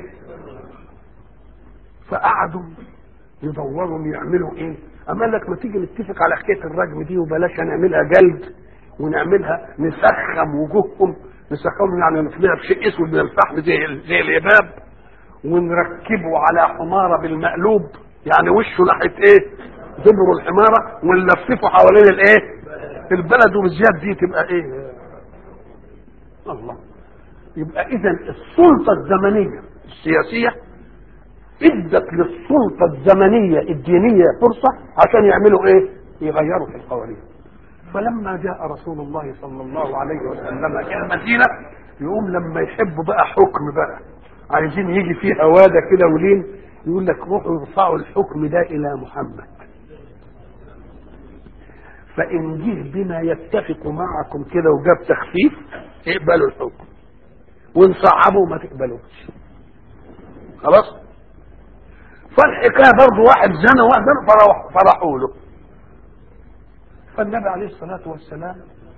فقعدوا يدوروا يعملوا ايه اما لك ما تيجي نتفق على حكايه الرجم دي وبلاش نعملها جلد ونعملها نسخم وجوههم نسخمهم يعني نخليها بشيء اسود من الفحم زي زي الاباب ونركبه على حماره بالمقلوب يعني وشه ناحيه ايه دبر الحماره ونلففه حوالين الايه البلد وبالزياد دي تبقى ايه الله يبقى اذا السلطه الزمنيه السياسيه ادت للسلطه الزمنيه الدينيه فرصه عشان يعملوا ايه يغيروا في القوانين فلما جاء رسول الله صلى الله عليه وسلم الى المدينه يقوم لما يحبوا بقى حكم بقى عايزين يجي فيه هواده كده ولين يقول لك روحوا ارفعوا الحكم ده الى محمد فان جه بما يتفق معكم كده وجاب تخفيف اقبلوا الحكم وان صعبوا ما تقبلوش خلاص فالحكايه برضه واحد زنى واحد فرح فرحوا له فالنبي عليه الصلاه والسلام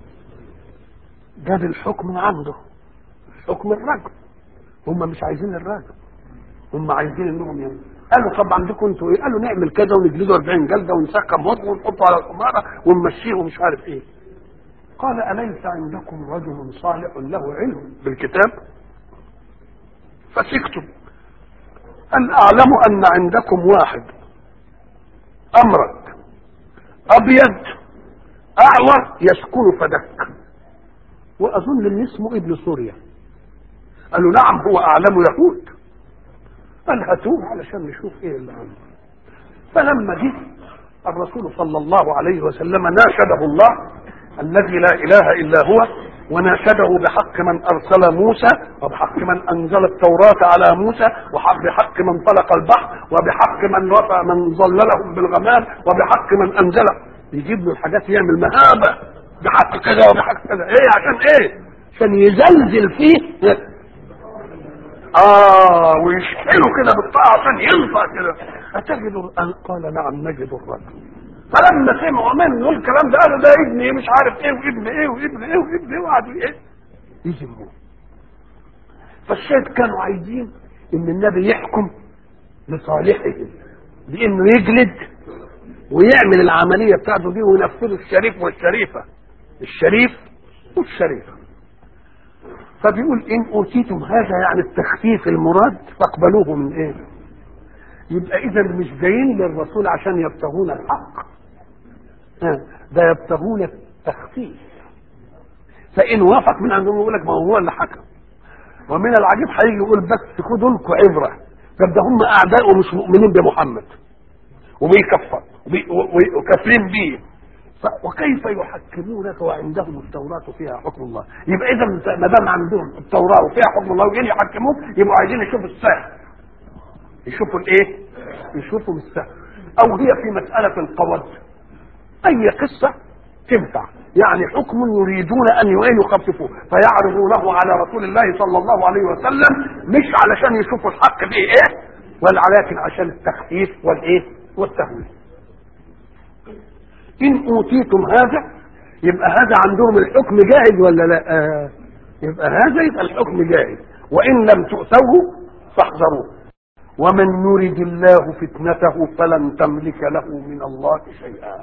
جاب الحكم عنده حكم الرجل هم مش عايزين الرجل هم عايزين انهم يعني قالوا طب عندكم انتوا ايه؟ قالوا نعمل كذا ونجلده 40 جلده ونسكم وضع ونحطه على الحماره ونمشيه ومش عارف ايه. قال اليس عندكم رجل صالح له علم بالكتاب؟ فسكتوا. أن أعلم أن عندكم واحد أمرك أبيض أعور يسكن فدك وأظن أن اسمه ابن سوريا قالوا نعم هو أعلم يهود قال هاتوه علشان نشوف ايه اللي عنده فلما جه الرسول صلى الله عليه وسلم ناشده الله الذي لا اله الا هو وناشده بحق من ارسل موسى وبحق من انزل التوراه على موسى وبحق من طلق البحر وبحق من رفع من ظللهم بالغمام وبحق من انزل يجيب له الحاجات يعمل مهابه بحق كذا وبحق كذا ايه عشان ايه؟ عشان يزلزل فيه اه ويشحنه كده بالطاعه عشان ينفع كده اتجد قال نعم نجد الرجل فلما سمعوا منه الكلام ده قالوا ده ابني مش عارف ايه وابن ايه وابن ايه وابن ايه وقعدوا ايه يذموه فالشاهد كانوا عايزين ان النبي يحكم لصالحهم بانه يجلد ويعمل العمليه بتاعته دي وينفذوا الشريف والشريفه الشريف والشريفه فبيقول ان اوتيتم هذا يعني التخفيف المراد فاقبلوه من ايه يبقى اذا مش جايين للرسول عشان يبتغون الحق ده يبتغون التخفيف فان وافق من عندهم يقول لك ما هو اللي حكم ومن العجيب هيجي يقول بس خدوا لكم عبره طب ده هم اعداء ومش مؤمنين بمحمد وبيكفر وكافرين بيه وكيف يحكمونك وعندهم التوراة فيها حكم الله يبقى إذا ما دام عندهم التوراة وفيها حكم الله وجايين يحكموك يبقوا عايزين يشوفوا السهل يشوفوا الايه؟ يشوفوا السهل أو هي في مسألة القواد أي قصة تنفع يعني حكم يريدون أن يخففوه فيعرضونه على رسول الله صلى الله عليه وسلم مش علشان يشوفوا الحق به إيه ولكن عشان التخفيف والإيه والتهويل إن أوتيتم هذا يبقى هذا عندهم الحكم جاهز ولا لا آه يبقى هذا يبقى الحكم جاهز وإن لم تؤتوه فاحذروه ومن يرد الله فتنته فلن تملك له من الله شيئا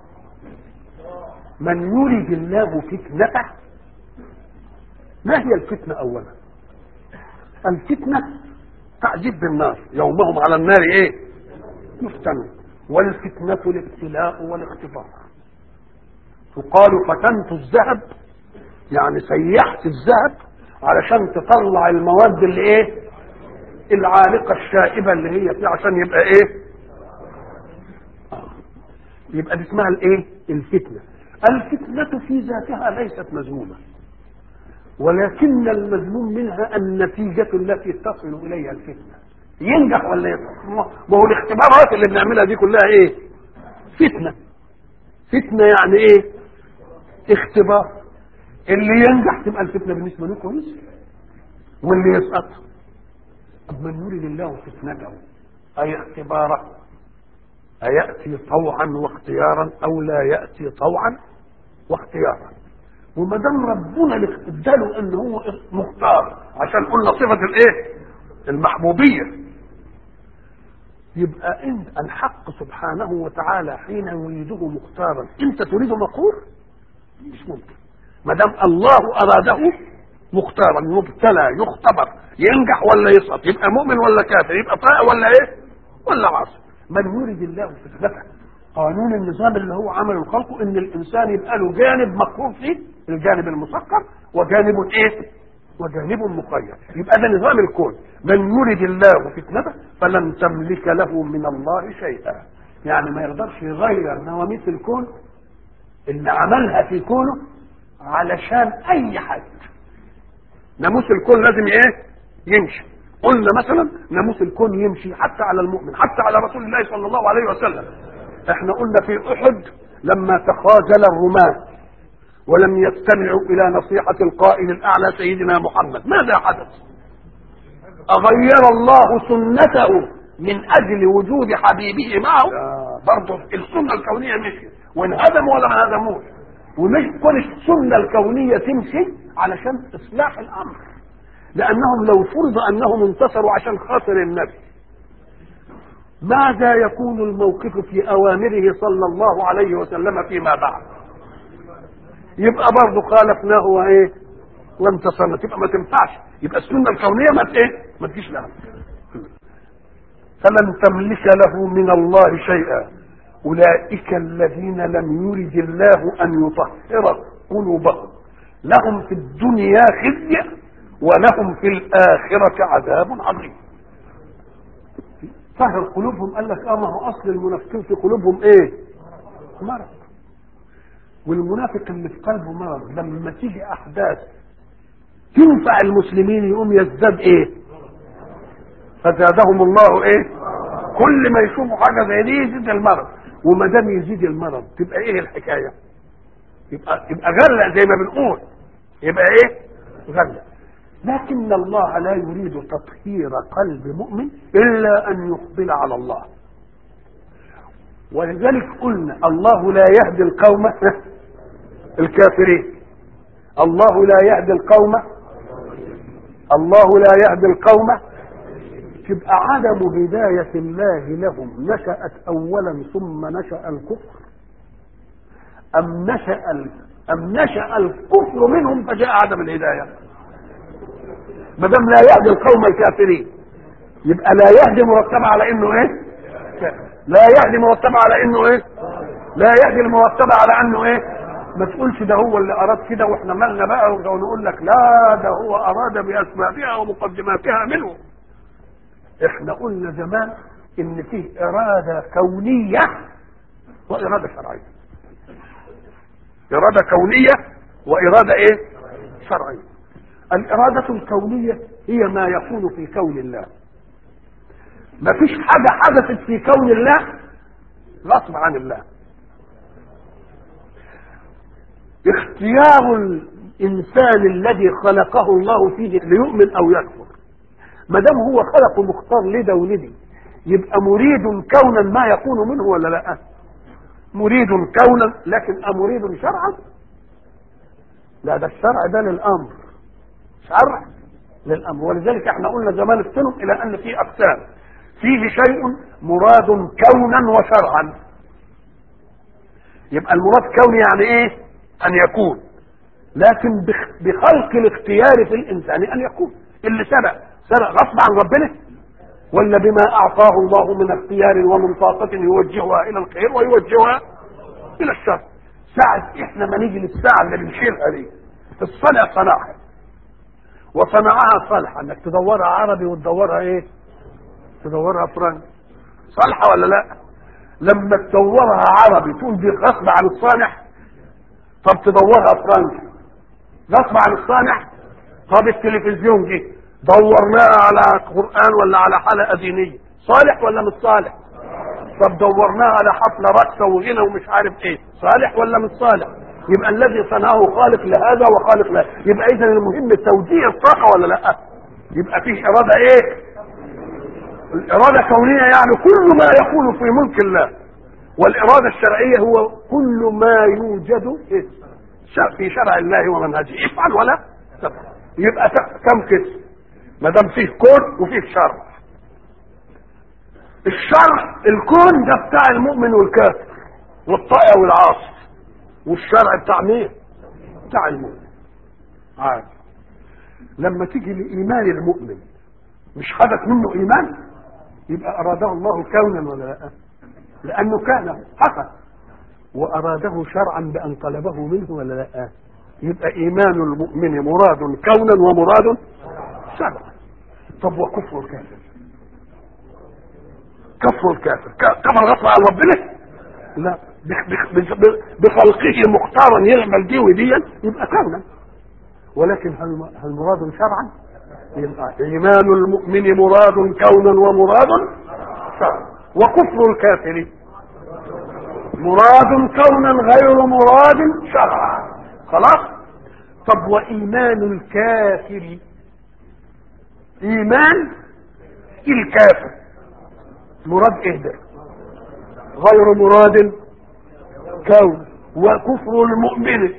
من يرد الله فتنته ما هي الفتنة أولا الفتنة تعذيب بالنار يومهم على النار ايه يفتنون والفتنة الابتلاء والاختبار تقال فتنت الذهب يعني سيحت الذهب علشان تطلع المواد اللي ايه العالقة الشائبة اللي هي فيه عشان يبقى ايه آه. يبقى دي اسمها الايه الفتنة الفتنة في ذاتها ليست مذمومة ولكن المذموم منها النتيجة التي تصل إليها الفتنة ينجح ولا ينجح ما هو الاختبارات اللي بنعملها دي كلها ايه فتنة فتنة يعني ايه اختبار اللي ينجح تبقى الفتنة بالنسبة له كويس واللي يسقط طب من يريد الله فتنته اي اختباره أيأتي طوعا واختيارا أو لا يأتي طوعا واختيارا وما دام ربنا اللي اداله ان هو مختار عشان قلنا صفه الايه؟ المحبوبيه يبقى انت الحق سبحانه وتعالى حين يريده مختارا انت تريده مقهور؟ مش ممكن ما دام الله اراده مختارا مبتلى يختبر ينجح ولا يسقط يبقى مؤمن ولا كافر يبقى طائع ولا ايه؟ ولا عاصي من يريد الله فتنته قانون النظام اللي هو عمل الخلق ان الانسان يبقى له جانب مقهور فيه الجانب المسكر وجانب ايه؟ وجانب مقيد يبقى ده نظام الكون من يريد الله فتنته فلن تملك له من الله شيئا يعني ما يقدرش يغير نواميس الكون اللي عملها في كونه علشان اي حد ناموس الكون لازم ايه يمشي قلنا مثلا ناموس الكون يمشي حتى على المؤمن حتى على رسول الله صلى الله عليه وسلم احنا قلنا في احد لما تخاذل الرماة ولم يستمعوا الى نصيحة القائد الاعلى سيدنا محمد ماذا حدث اغير الله سنته من اجل وجود حبيبه معه برضه السنة الكونية مشيت وانهدموا ولا ما هدموش ومش كل السنة الكونية تمشي علشان اصلاح الامر لانهم لو فرض انهم انتصروا عشان خاطر النبي ماذا يكون الموقف في اوامره صلى الله عليه وسلم فيما بعد يبقى برضه خالفناه وايه وانتصرنا تبقى ما تنفعش يبقى السنه الكونيه ما ايه ما تجيش لها فلن تملك له من الله شيئا اولئك الذين لم يرد الله ان يطهر قلوبهم لهم في الدنيا خزي ولهم في الاخره عذاب عظيم طهر قلوبهم قال لك اه ما هو اصل المنافقين في قلوبهم ايه؟ مرض والمنافق اللي في قلبه مرض لما تيجي احداث تنفع المسلمين يقوم يزداد ايه؟ فزادهم الله ايه؟ كل ما يشوفوا حاجه زي دي يزيد المرض وما دام يزيد المرض تبقى ايه الحكايه؟ يبقى يبقى غله زي ما بنقول يبقى ايه؟ غله لكن الله لا يريد تطهير قلب مؤمن الا ان يقبل على الله ولذلك قلنا الله لا يهدي القوم الكافرين الله لا يهدي القوم الله لا يهدي القوم تبقى عدم هداية الله لهم نشأت أولا ثم نشأ الكفر أم نشأ أم نشأ الكفر منهم فجاء عدم الهداية ما دام لا يهدي القوم الكافرين يبقى لا يهدي مرتبة على انه ايه لا يهدي مرتبة على انه ايه لا يهدي المرتبة على انه ايه ما تقولش ده هو اللي اراد كده واحنا مالنا بقى ونقول لك لا ده هو اراد باسبابها ومقدماتها منه احنا قلنا زمان ان فيه اراده كونيه واراده شرعيه اراده كونيه واراده ايه شرعيه الإرادة الكونية هي ما يكون في كون الله ما فيش حاجة حدثت في كون الله غصب عن الله اختيار الإنسان الذي خلقه الله فيه ليؤمن أو يكفر ما دام هو خلقه مختار لده ولدي يبقى مريد كونا ما يكون منه ولا لا مريد كونا لكن أمريد شرعا لا ده الشرع ده للأمر شرع للامر ولذلك احنا قلنا زمان السلم الى ان في اقسام فيه شيء مراد كونا وشرعا يبقى المراد كوني يعني ايه ان يكون لكن بخلق الاختيار في الانسان ان يكون اللي سرق سرق غصب عن ربنا ولا بما اعطاه الله من اختيار ومن طاقه يوجهها الى الخير ويوجهها الى الشر ساعة احنا ما نيجي للساعة اللي بنشيلها دي الصنع صنعها وصنعها صالحة انك تدورها عربي وتدورها ايه تدورها فرنسي صالحة ولا لا لما تدورها عربي تقول دي غصب عن الصانع طب تدورها فرنسي غصب عن الصانع طب التلفزيون دي دورناها على قرآن ولا على حلقة دينية صالح ولا مش صالح طب دورناها على حفلة رقصة وغنى ومش عارف ايه صالح ولا مش صالح يبقى الذي صنعه خالق لهذا وخالق له يبقى اذا المهم توزيع الطاقه ولا لا يبقى فيه اراده ايه الاراده كونيه يعني كل ما يكون في ملك الله والاراده الشرعيه هو كل ما يوجد إيه؟ في شرع الله ومنهجه افعل ولا تفعل يبقى كم قسم ما دام فيه كون وفيه شرع الشرع الكون ده بتاع المؤمن والكافر والطائع والعاصي والشرع بتاع مين بتاع المؤمن عادي لما تيجي لايمان المؤمن مش حدث منه ايمان يبقى اراده الله كونا ولا لا لانه كان حصل واراده شرعا بان طلبه منه ولا لا يبقى ايمان المؤمن مراد كونا ومراد شرعا طب وكفر الكافر كفر الكافر كفر غصب عن ربنا لا بخلقه مختارا يعمل دي ودي يبقى كونا ولكن هل هل مراد شرعا؟ يبقى ايمان المؤمن مراد كونا ومراد شرعا وكفر الكافر مراد كونا غير مراد شرعا خلاص طب وايمان الكافر ايمان الكافر مراد ايه ده غير مراد كون وكفر المؤمن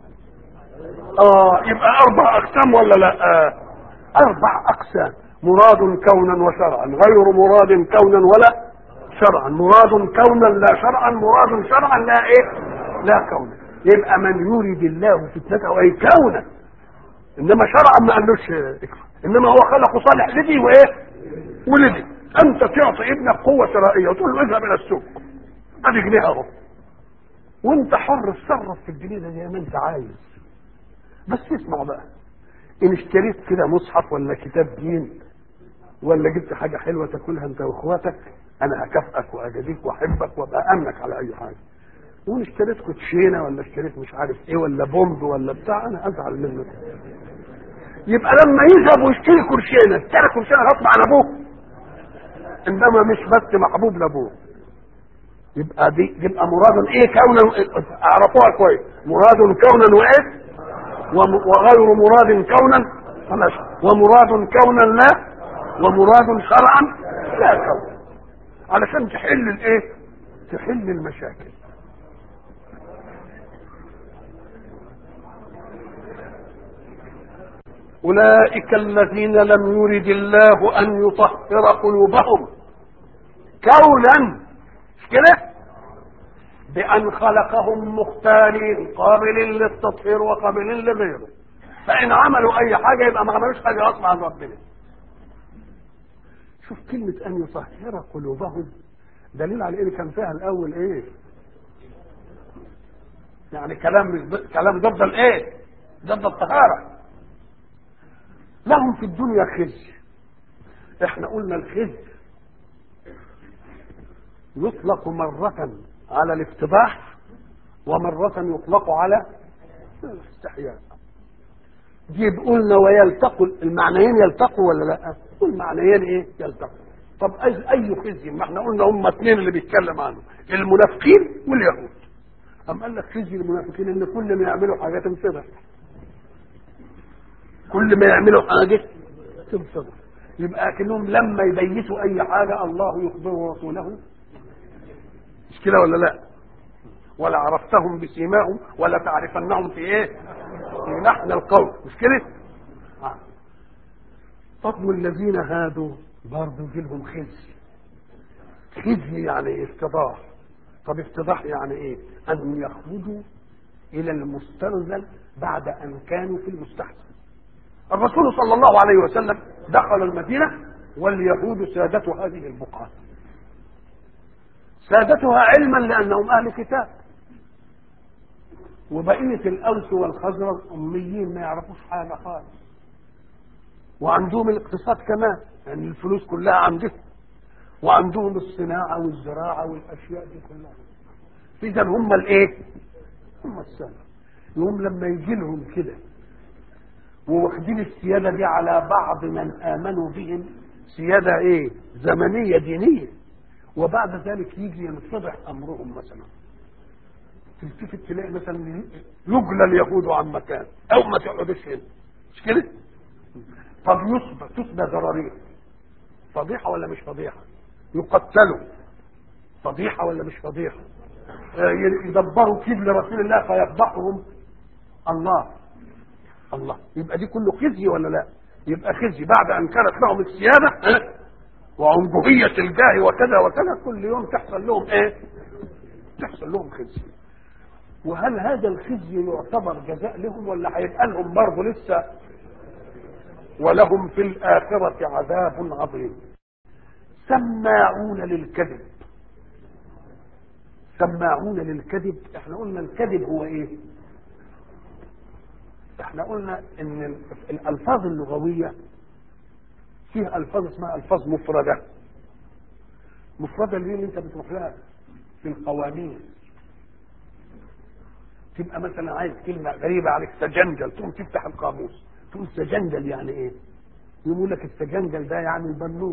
اه يبقى اربع اقسام ولا لا آه. اربع اقسام مراد كونا وشرعا غير مراد كونا ولا شرعا مراد كونا لا شرعا مراد شرعا لا ايه لا كونا يبقى من يريد الله فتنته اي كونا انما شرعا ما قالوش اكفر انما هو خلقه صالح لدي وايه ولدي انت تعطي ابنك قوه شرائيه وتقول له اذهب الى السوق ادي جنيه اهو وانت حر تصرف في الجنيه ده زي ما انت عايز بس اسمع بقى ان اشتريت كده مصحف ولا كتاب دين ولا جبت حاجه حلوه تاكلها انت واخواتك انا هكافئك واجازيك واحبك وابقى امنك على اي حاجه وان اشتريت كوتشينه ولا اشتريت مش عارف ايه ولا بومب ولا بتاع انا ازعل منك يبقى لما يذهب ويشتري كوتشينه اشترى كوتشينه غصب عن ابوه انما مش بس محبوب لابوه يبقى دي يبقى مراد ايه كونا اعرفوها كويس مراد كونا وايه وغير مراد كونا خلاص ومراد كونا لا ومراد شرعا لا كون علشان تحل الايه تحل المشاكل أولئك الذين لم يرد الله أن يطهر قلوبهم كونا مش كده بأن خلقهم مختارين قابلين للتطهير وقابلين لغيره فإن عملوا أي حاجة يبقى ما عملوش حاجة غصب عن ربنا شوف كلمة أن يطهر قلوبهم دليل على إيه كان فيها الأول إيه يعني كلام مش كلام ضد الإيه ضد الطهارة لهم في الدنيا خزي احنا قلنا الخزي يطلق مرة على الافتضاح ومرة يطلق على الاستحياء دي قلنا ويلتقوا المعنيين يلتقوا ولا لا؟ المعنيين ايه؟ يلتقوا طب اي اي خزي ما احنا قلنا هم اثنين اللي بيتكلم عنه المنافقين واليهود أم قال لك خزي المنافقين ان كل ما يعملوا حاجات تنفضح كل ما يعملوا حاجه تنفضح يبقى كأنهم لما يبيتوا اي حاجه الله يخبر رسوله مش كده ولا لا ولا عرفتهم بسيماهم ولا تعرفنهم في ايه في لحن القول مش كده آه. طب الذين هادوا برضه لهم خزي خزي يعني افتضاح طب افتضاح يعني ايه ان يخرجوا الى المسترذل بعد ان كانوا في المستحسن الرسول صلى الله عليه وسلم دخل المدينه واليهود سادة هذه البقعه سادتها علما لانهم اهل كتاب وبقيه الاوس والخزرج اميين ما يعرفوش حاجه خالص وعندهم الاقتصاد كمان يعني الفلوس كلها عندهم وعندهم الصناعه والزراعه والاشياء دي كلها اذا هم الايه هم السنه يوم لما يجي لهم كده وواخدين السياده دي على بعض من امنوا بهم سياده ايه زمنيه دينيه وبعد ذلك يجي ينفضح امرهم مثلا تلتفت تلاقي مثلا يجلى اليهود عن مكان او ما تقعدش هنا مش كده؟ طب يصبح تسبى ضرارير فضيحه ولا مش فضيحه؟ يقتلوا فضيحه ولا مش فضيحه آه، يدبروا كيد لرسول الله فيفضحهم الله الله يبقى دي كله خزي ولا لا يبقى خزي بعد ان كانت لهم السياده ها؟ وعنجهيه الجاه وكذا وكذا كل يوم تحصل لهم ايه تحصل لهم خزي وهل هذا الخزي يعتبر جزاء لهم ولا هيبقى لهم برضه لسه ولهم في الآخرة عذاب عظيم سماعون للكذب سماعون للكذب احنا قلنا الكذب هو ايه احنا قلنا ان ال- الالفاظ اللغوية فيها الفاظ اسمها الفاظ مفردة مفردة اللي هي اللي انت بتروح لها في القوانين تبقى مثلا عايز كلمة غريبة عليك سجنجل تقوم تفتح القاموس تقول سجنجل يعني ايه يقول لك السجنجل ده يعني البنوك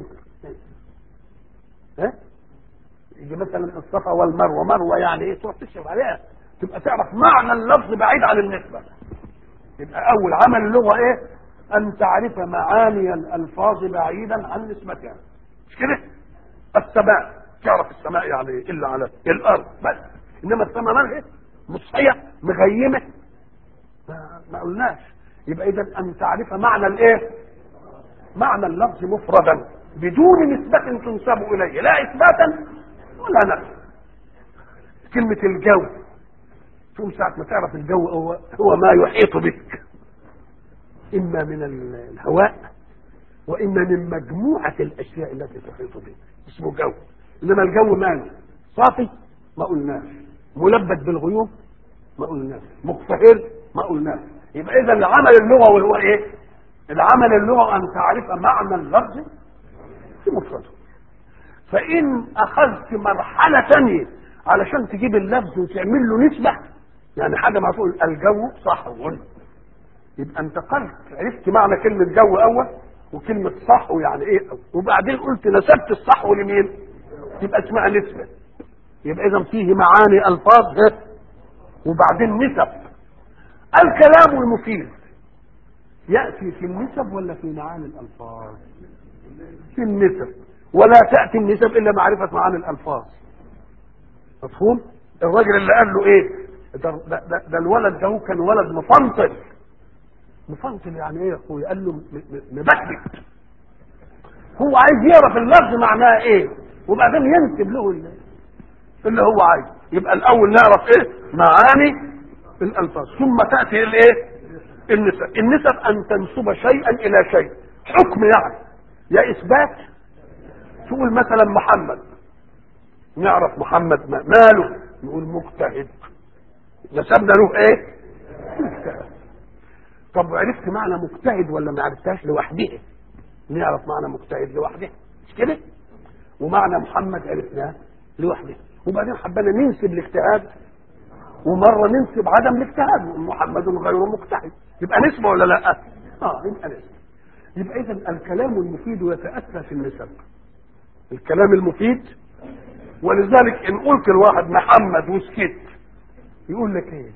ها يجي مثلا الصفا والمروه مروه يعني ايه تروح تشرب عليها تبقى تعرف معنى اللفظ بعيد عن النسبه يبقى اول عمل اللغه ايه ان تعرف معاني الالفاظ بعيدا عن نسبتها مش كده السماء تعرف السماء يعني ايه الا على الارض بس انما السماء مالها مصحيه مغيمه ما, ما قلناش يبقى اذا ان تعرف معنى الايه معنى اللفظ مفردا بدون نسبة تنسب إليه لا إثباتا ولا نفي كلمة الجو ثم ساعة ما تعرف الجو هو, هو ما يحيط بك إما من الهواء وإما من مجموعة الأشياء التي تحيط بك اسمه جو إنما الجو ماله صافي ما قلناش ملبد بالغيوم ما قلناش مقفهر ما قلناش يبقى إذا العمل اللغوي هو إيه؟ العمل اللغة أن تعرف معنى اللفظ في مفرده فإن أخذت مرحلة ثانية علشان تجيب اللفظ وتعمل له نسبة يعني حاجة ما تقول الجو صحو يبقى انتقلت عرفت معنى كلمة جو أول وكلمة صحو يعني إيه أول. وبعدين قلت نسبت الصحو لمين؟ يبقى اسمها نسبة يبقى إذا فيه معاني ألفاظ ها؟ وبعدين نسب الكلام المفيد يأتي في النسب ولا في معاني الألفاظ في النسب ولا تأتي النسب إلا معرفة معاني الألفاظ مفهوم الراجل اللي قال له إيه ده, ده, ده, ده الولد ده هو كان ولد مفنطل مفنطل يعني إيه يا أخوي قال له م- م- مبكبك هو عايز يعرف اللفظ معناه إيه وبعدين ينسب له اللي, اللي هو عايز يبقى الأول نعرف إيه معاني الألفاظ ثم تأتي الإيه النسب النسب ان تنسب شيئا الى شيء حكم يعني يا اثبات تقول مثلا محمد نعرف محمد ما ماله نقول مجتهد نسبنا له ايه مجتهد طب عرفت معنى مجتهد ولا ما عرفتهاش لوحدها نعرف معنى مجتهد لوحده مش كده ومعنى محمد عرفناه لوحده وبعدين حبينا ننسب الاجتهاد ومره ننسب عدم الاجتهاد محمد غير مجتهد يبقى نسبه ولا لا؟ اه يبقى نسبه يبقى اذا الكلام المفيد يتاتى في النسب الكلام المفيد ولذلك ان قلت لواحد محمد وسكت يقول لك ايه؟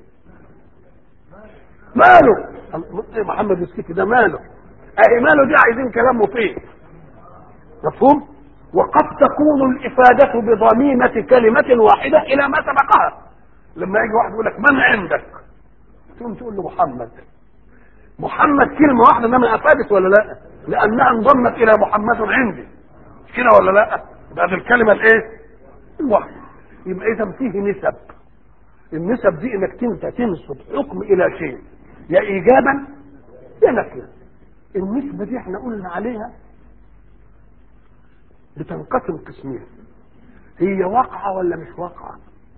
ماله؟ إيه محمد وسكت ده ماله؟ اهي ماله دي عايزين كلام مفيد مفهوم؟ وقد تكون الافاده بضميمه كلمه واحده الى ما سبقها لما يجي واحد يقول لك من عندك تقوم تقول له محمد محمد كلمة واحدة انما افادت ولا لا لانها انضمت الى محمد عندي مش كده ولا لا يبقى دي الكلمة الايه الواحدة يبقى اذا فيه نسب النسب دي انك انت تنسب حكم الى شيء يا ايجابا يا نفيا النسبة دي احنا قلنا عليها بتنقسم قسمين هي واقعة ولا مش واقعة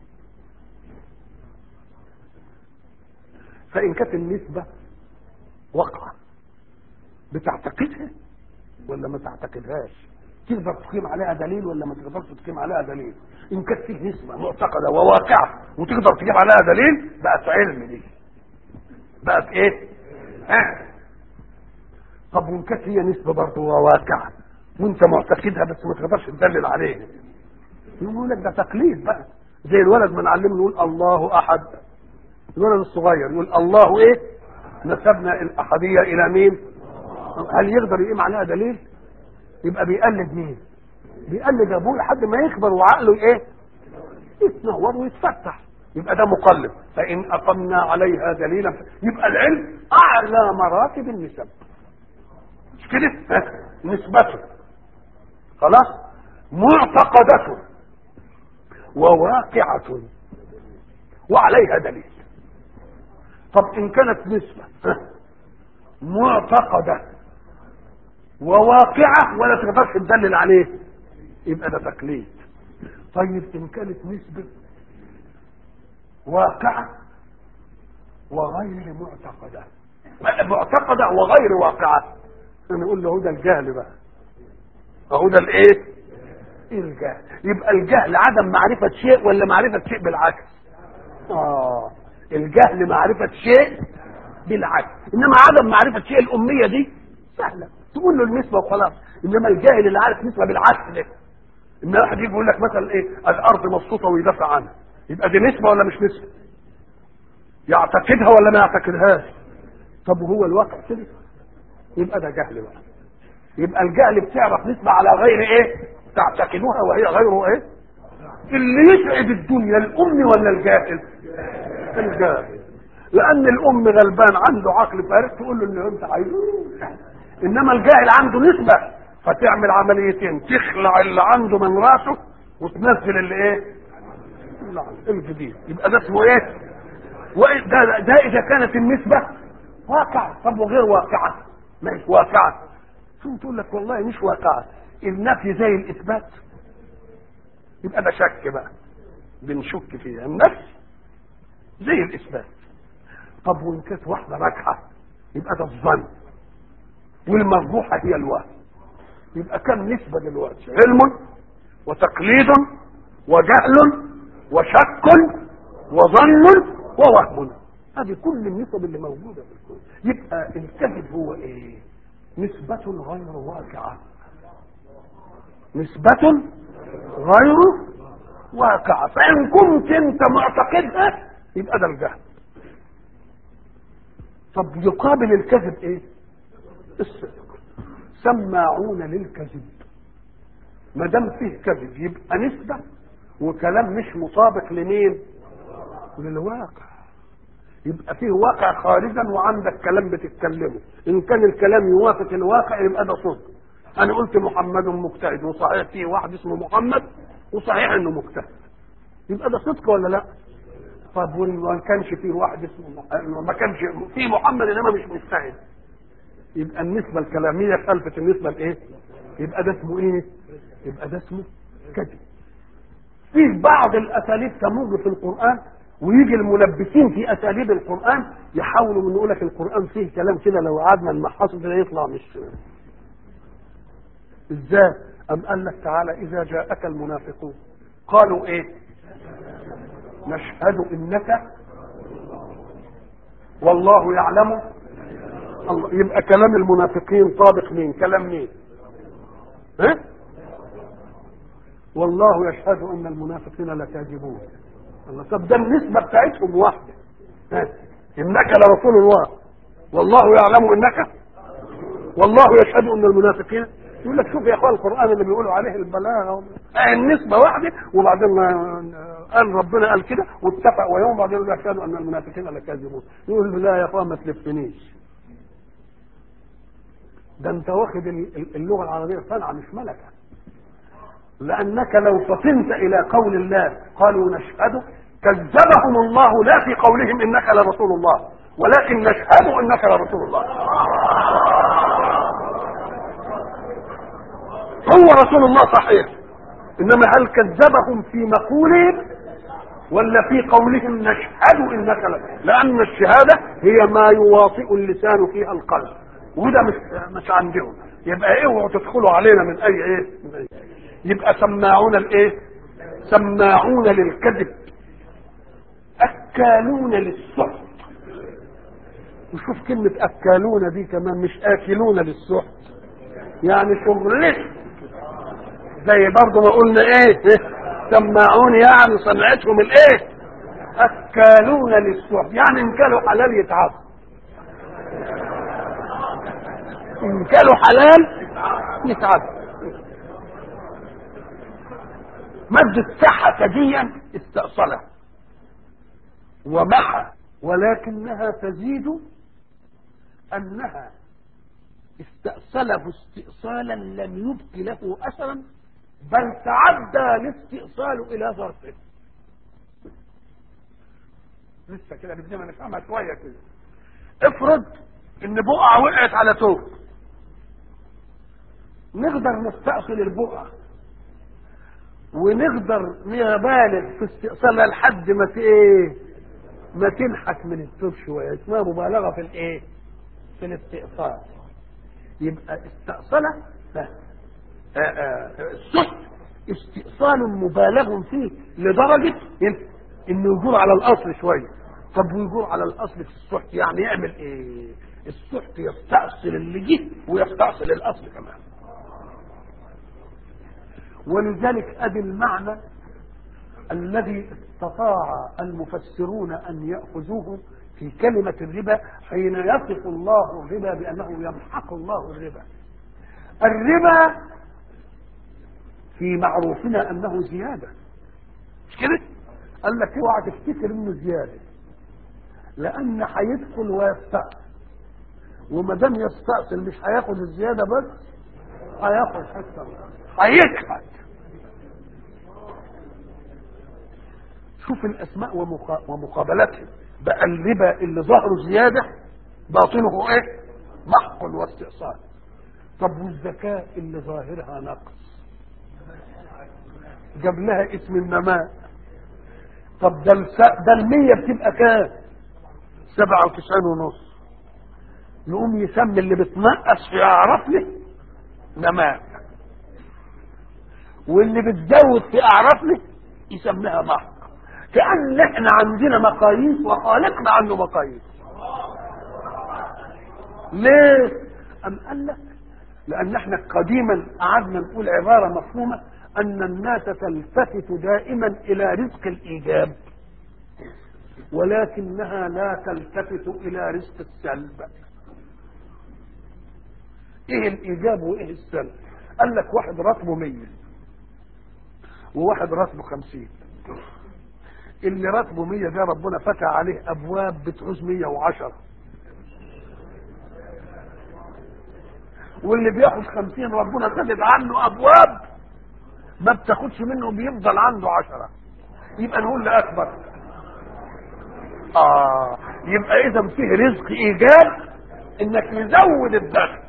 فإن كانت النسبة واقعة بتعتقدها ولا ما تعتقدهاش تقدر تقيم عليها دليل ولا ما تقدرش تقيم عليها دليل ان كانت فيه نسبة معتقدة وواقعة وتقدر تجيب عليها دليل بقت علم دي بقت ايه آه. طب وان كانت هي نسبة برضه وواقعة وانت معتقدها بس ما تقدرش تدلل عليها يقول لك ده تقليد بقى زي الولد ما نعلمه يقول الله احد الولد الصغير يقول الله ايه نسبنا الاحديه الى مين هل يقدر يقيم عليها دليل يبقى بيقلد مين بيقلد ابوه لحد ما يكبر وعقله ايه يتنور ويتفتح يبقى ده مقلب فإن أقمنا عليها دليلا يبقى العلم أعلى مراتب النسب مش كده؟ ها؟ نسبته خلاص معتقدة وواقعة وعليها دليل طب إن كانت نسبة ها؟ معتقدة وواقعة ولا تقدرش تدلل عليه يبقى ده تقليد طيب إن كانت نسبة واقعة وغير معتقدة معتقدة وغير واقعة نقول له ده الجهل بقى اهو ده الايه الجهل يبقى الجهل عدم معرفة شيء ولا معرفة شيء بالعكس اه الجهل معرفة شيء بالعكس انما عدم معرفة شيء الامية دي سهلة تقول له النسبة وخلاص انما الجاهل اللي عارف نسبة بالعكس ده ان واحد يجي يقول لك مثلا ايه الارض مبسوطة ويدافع عنها يبقى دي نسبة ولا مش نسبة يعتقدها ولا ما يعتقدهاش طب وهو الواقع كده يبقى ده جهل بقى يبقى الجهل بتعرف نسبة على غير ايه تعتقدها وهي غيره ايه اللي يسعد الدنيا الام ولا الجاهل الجاهل لان الام غلبان عنده عقل فارغ تقول له ان انت عايز انما الجاهل عنده نسبة فتعمل عمليتين تخلع اللي عنده من راسه وتنزل اللي ايه الجديد يبقى ده اسمه ايه وده ده اذا كانت النسبة واقع طب وغير واقعة مش واقعة ثم تقول لك والله مش واقعة النفي زي الاثبات يبقى ده شك بقى بنشك فيها النفي زي الاثبات طب وان كانت واحده راجحه يبقى ده الظن والمرجوحه هي الوهم يبقى كم نسبه دلوقتي علم وتقليد وجهل وشك وظن ووهم هذه كل النسب اللي موجوده في الكون يبقى الكذب هو ايه نسبة غير واقعة نسبة غير واقعة فإن كنت أنت معتقدها يبقى ده الجهل طب يقابل الكذب ايه الصدق سماعون للكذب ما دام فيه كذب يبقى نسبة وكلام مش مطابق لمين للواقع يبقى فيه واقع خارجا وعندك كلام بتتكلمه ان كان الكلام يوافق الواقع يبقى ده صدق انا قلت محمد مجتهد وصحيح فيه واحد اسمه محمد وصحيح انه مجتهد يبقى ده صدق ولا لا طب وما كانش فيه واحد اسمه ما كانش فيه محمد انما مش مجتهد يبقى النسبه الكلاميه خلفت النسبه الايه يبقى ده اسمه ايه يبقى ده اسمه كذب فيه بعض الاساليب تمر في القران ويجي الملبسين في اساليب القران يحاولوا من يقول لك القران فيه كلام كده لو قعدنا نمحصه كده يطلع مش ازاي ام قال لك تعالى اذا جاءك المنافقون قالوا ايه نشهد انك والله يعلم الله يبقى كلام المنافقين طابق مين كلام مين ها والله يشهد ان المنافقين لكاذبون الله طب ده النسبه بتاعتهم واحده ها انك لرسول الله والله يعلم انك والله يشهد ان المنافقين يقول لك شوف يا اخوان القران اللي بيقولوا عليه البلاغه النسبه واحده وبعدين قال ربنا قال كده واتفق ويوم بعدين يقول يشهد ان المنافقين لكاذبون يقول له لا يا اخوان ما تلفنيش ده انت واخد اللغه العربيه صنعه مش ملكه لانك لو فطنت الى قول الله قالوا نشهد كذبهم الله لا في قولهم انك لرسول الله ولكن نشهد انك لرسول الله هو رسول الله صحيح انما هل كذبهم في مقولهم ولا في قولهم نشهد انك ل... لان الشهاده هي ما يواطئ اللسان فيها القلب وده مش مش عندهم يبقى اوعوا تدخلوا علينا من اي ايه من أي. يبقى سماعون الايه سماعون للكذب اكالون للسحت وشوف كلمة أكالون دي كمان مش آكلون للسحت يعني شغلت زي برضه ما قلنا ايه سماعون يعني صنعتهم الايه اكالون للسحت يعني ان كانوا حلال يتعبوا ان كانوا حلال يتعبوا مادة سحة ديا استأصله ومحى ولكنها تزيد أنها استأصله استئصالا لم يبق له أثرا بل تعدى الاستئصال إلى ظرفه لسه كده بدنا نفهمها شوية كده افرض ان بقعة وقعت على توب نقدر نستأصل البقعة ونقدر نبالغ في استئصالها لحد ما ت- ايه ما تنحت من التوب شوية اسمها مبالغة في الايه في الاستئصال يبقى استأصله لا. آه، آه، السحت استئصال مبالغ فيه لدرجة إن- انه يجور على الاصل شوية طب ويجور على الاصل في السحت يعني يعمل ايه السحت يستأصل اللي جه ويستأصل الاصل كمان ولذلك ادي المعنى الذي استطاع المفسرون ان ياخذوه في كلمه الربا حين يصف الله الربا بانه يمحق الله الربا الربا في معروفنا انه زياده مش كده قال لك اوعى تفتكر انه زياده لان هيدخل ويستأصل وما دام يستأصل مش هياخد الزياده بس هياخد حته هيكحت شوف الاسماء ومقا- ومقابلتها بقى الربا اللي ظهره زياده باطنه ايه محق واستئصال طب والزكاه اللي ظاهرها نقص جاب لها اسم النماء طب ده الس... ده المية بتبقى كام سبعة وتسعين ونص يقوم يسمي اللي بتنقص في اعراف له نماء واللي بتزود في اعراف له يسميها محق كأن احنا عندنا مقاييس وخالقنا عنه مقاييس ليه أم قال لك لأن احنا قديما قعدنا نقول عبارة مفهومة أن الناس تلتفت دائما إلى رزق الإيجاب ولكنها لا تلتفت إلى رزق السلب إيه الإيجاب وإيه السلب قال لك واحد راتبه مية وواحد راتبه خمسين اللي راتبه مية ده ربنا فتح عليه أبواب بتعوز مية وعشرة واللي بياخد خمسين ربنا سدد عنه أبواب ما بتاخدش منه بيفضل عنده عشرة يبقى نقول لأكبر آه يبقى إذا فيه رزق إيجاب إنك يزود الدخل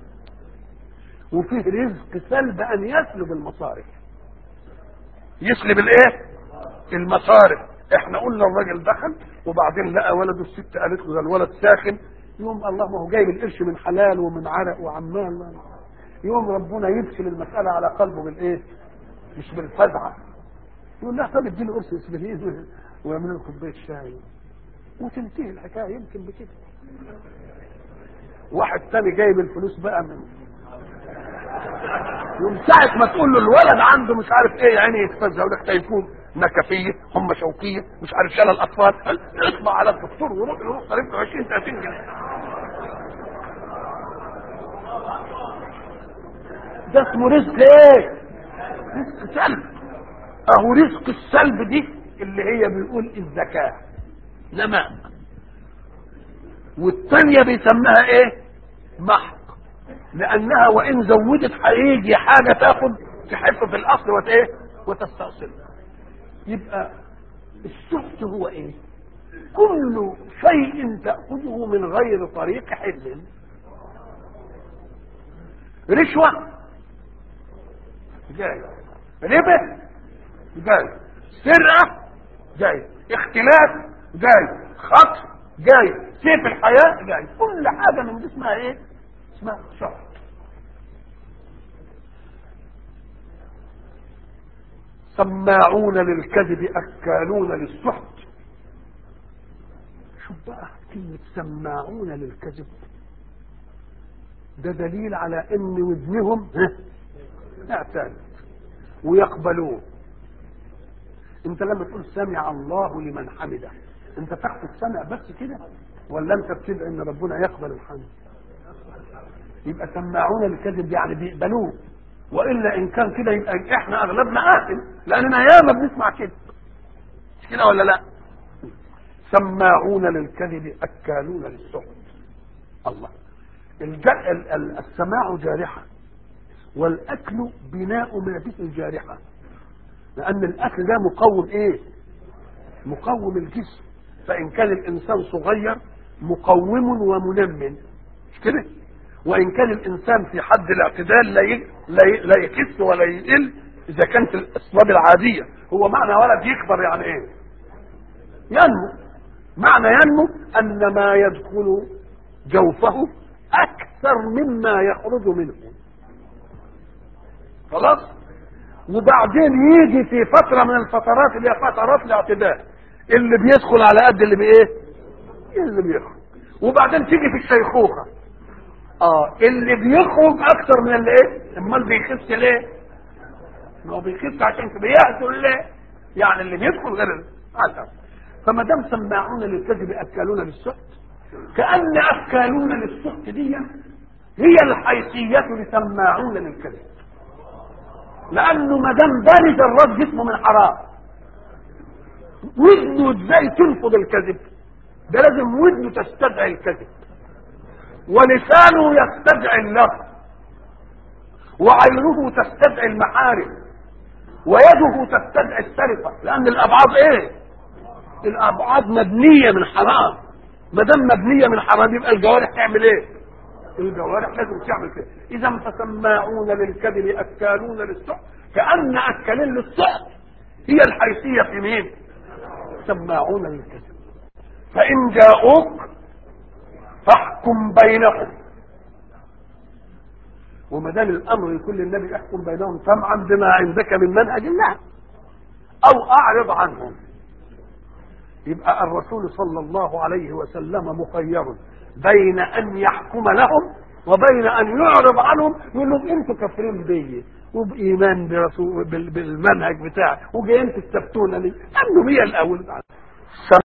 وفيه رزق سلب أن يسلب المصارف يسلب الإيه؟ المصارف احنا قلنا الراجل دخل وبعدين لقى ولده الست قالت له ده الولد ساخن يوم الله ما هو جايب القرش من حلال ومن عرق وعمال يوم ربنا يدخل المسألة على قلبه بالايه مش بالفزعة يقول لها طب اديله قرص اسبرين ويعمل له كوبايه شاي وتنتهي الحكايه يمكن بكده واحد تاني جايب الفلوس بقى من يوم ساعة ما تقول له الولد عنده مش عارف ايه يعني يتفزع يقول لك تيفون نكفية هم شوكية مش عارف شلل الأطفال اطبع على الدكتور وروح يروح صرف له 20 30 جنيه ده اسمه رزق ايه؟ رزق سلب اهو رزق السلب دي اللي هي بيقول الزكاة نماء والثانية بيسمها ايه؟ محق لأنها وإن زودت هيجي حاجة تاخد تحف في الأصل وت ايه؟ وتستأصل يبقى السحت هو ايه؟ كل شيء تأخذه من غير طريق حل رشوة جاي ربا جاي سرقة جاي اختلاف جاي خطف جاي سيف الحياة جاي كل حاجة من دي اسمها ايه اسمها سحت سماعون للكذب اكالون للسحت شوف بقى كلمة سماعون للكذب ده دليل على ان ودنهم اعتادت ويقبلوه انت لما تقول سمع الله لمن حمده انت تاخد السمع بس كده ولا انت بتدعي ان ربنا يقبل الحمد يبقى سماعون للكذب يعني بيقبلوه والا ان كان كده يبقى احنا اغلبنا قاتل لاننا ياما بنسمع كده مش كده ولا لا سماعون للكذب اكالون للسحت الله الج... ال... ال... السماع جارحه والاكل بناء ما به الجارحه لان الاكل ده مقوم ايه مقوم الجسم فان كان الانسان صغير مقوم ومنمن مش كده وان كان الانسان في حد الاعتدال لا ي... لا, ي... لا يكس ولا يقل اذا كانت الاسباب العاديه هو معنى ولد يكبر يعني ايه ينمو معنى ينمو ان ما يدخل جوفه اكثر مما يخرج منه خلاص وبعدين يجي في فتره من الفترات اللي هي فترات الاعتدال اللي بيدخل على قد اللي بايه اللي بيخرج وبعدين تيجي في الشيخوخه اه اللي بيخرج اكثر من اللي ايه امال بيخس ليه ما هو بيخس عشان بيأكل ليه يعني اللي بيدخل غير العسل فما دام سماعون للكذب اكالون للسحت كان اكالون للسحت دي هي الحيثيه لسماعون للكذب لانه ما دام بارد الرد جسمه من حرام ودنه ازاي تنفض الكذب ده لازم ودنه تستدعي الكذب ولسانه يستدعي اللفظ وعينه تستدعي المحارم ويده تستدعي السرقه لان الابعاد ايه الابعاد مبنيه من حرام ما دام مبنيه من حرام يبقى الجوارح تعمل ايه الجوارح لازم تعمل كده اذا فسماعون للكذب اكالون للسحت كان اكالين للسحت هي الحيثيه في مين سماعون للكذب فان جاءوك فاحكم بينهم وما دام الامر يكون للنبي احكم بينهم سمعا بما عندك من منهج الله او اعرض عنهم يبقى الرسول صلى الله عليه وسلم مخير بين ان يحكم لهم وبين ان يعرض عنهم يقول لهم انتوا كافرين بيا وبايمان برسول بالمنهج بتاعي وجايين تستفتونني انه هي الاول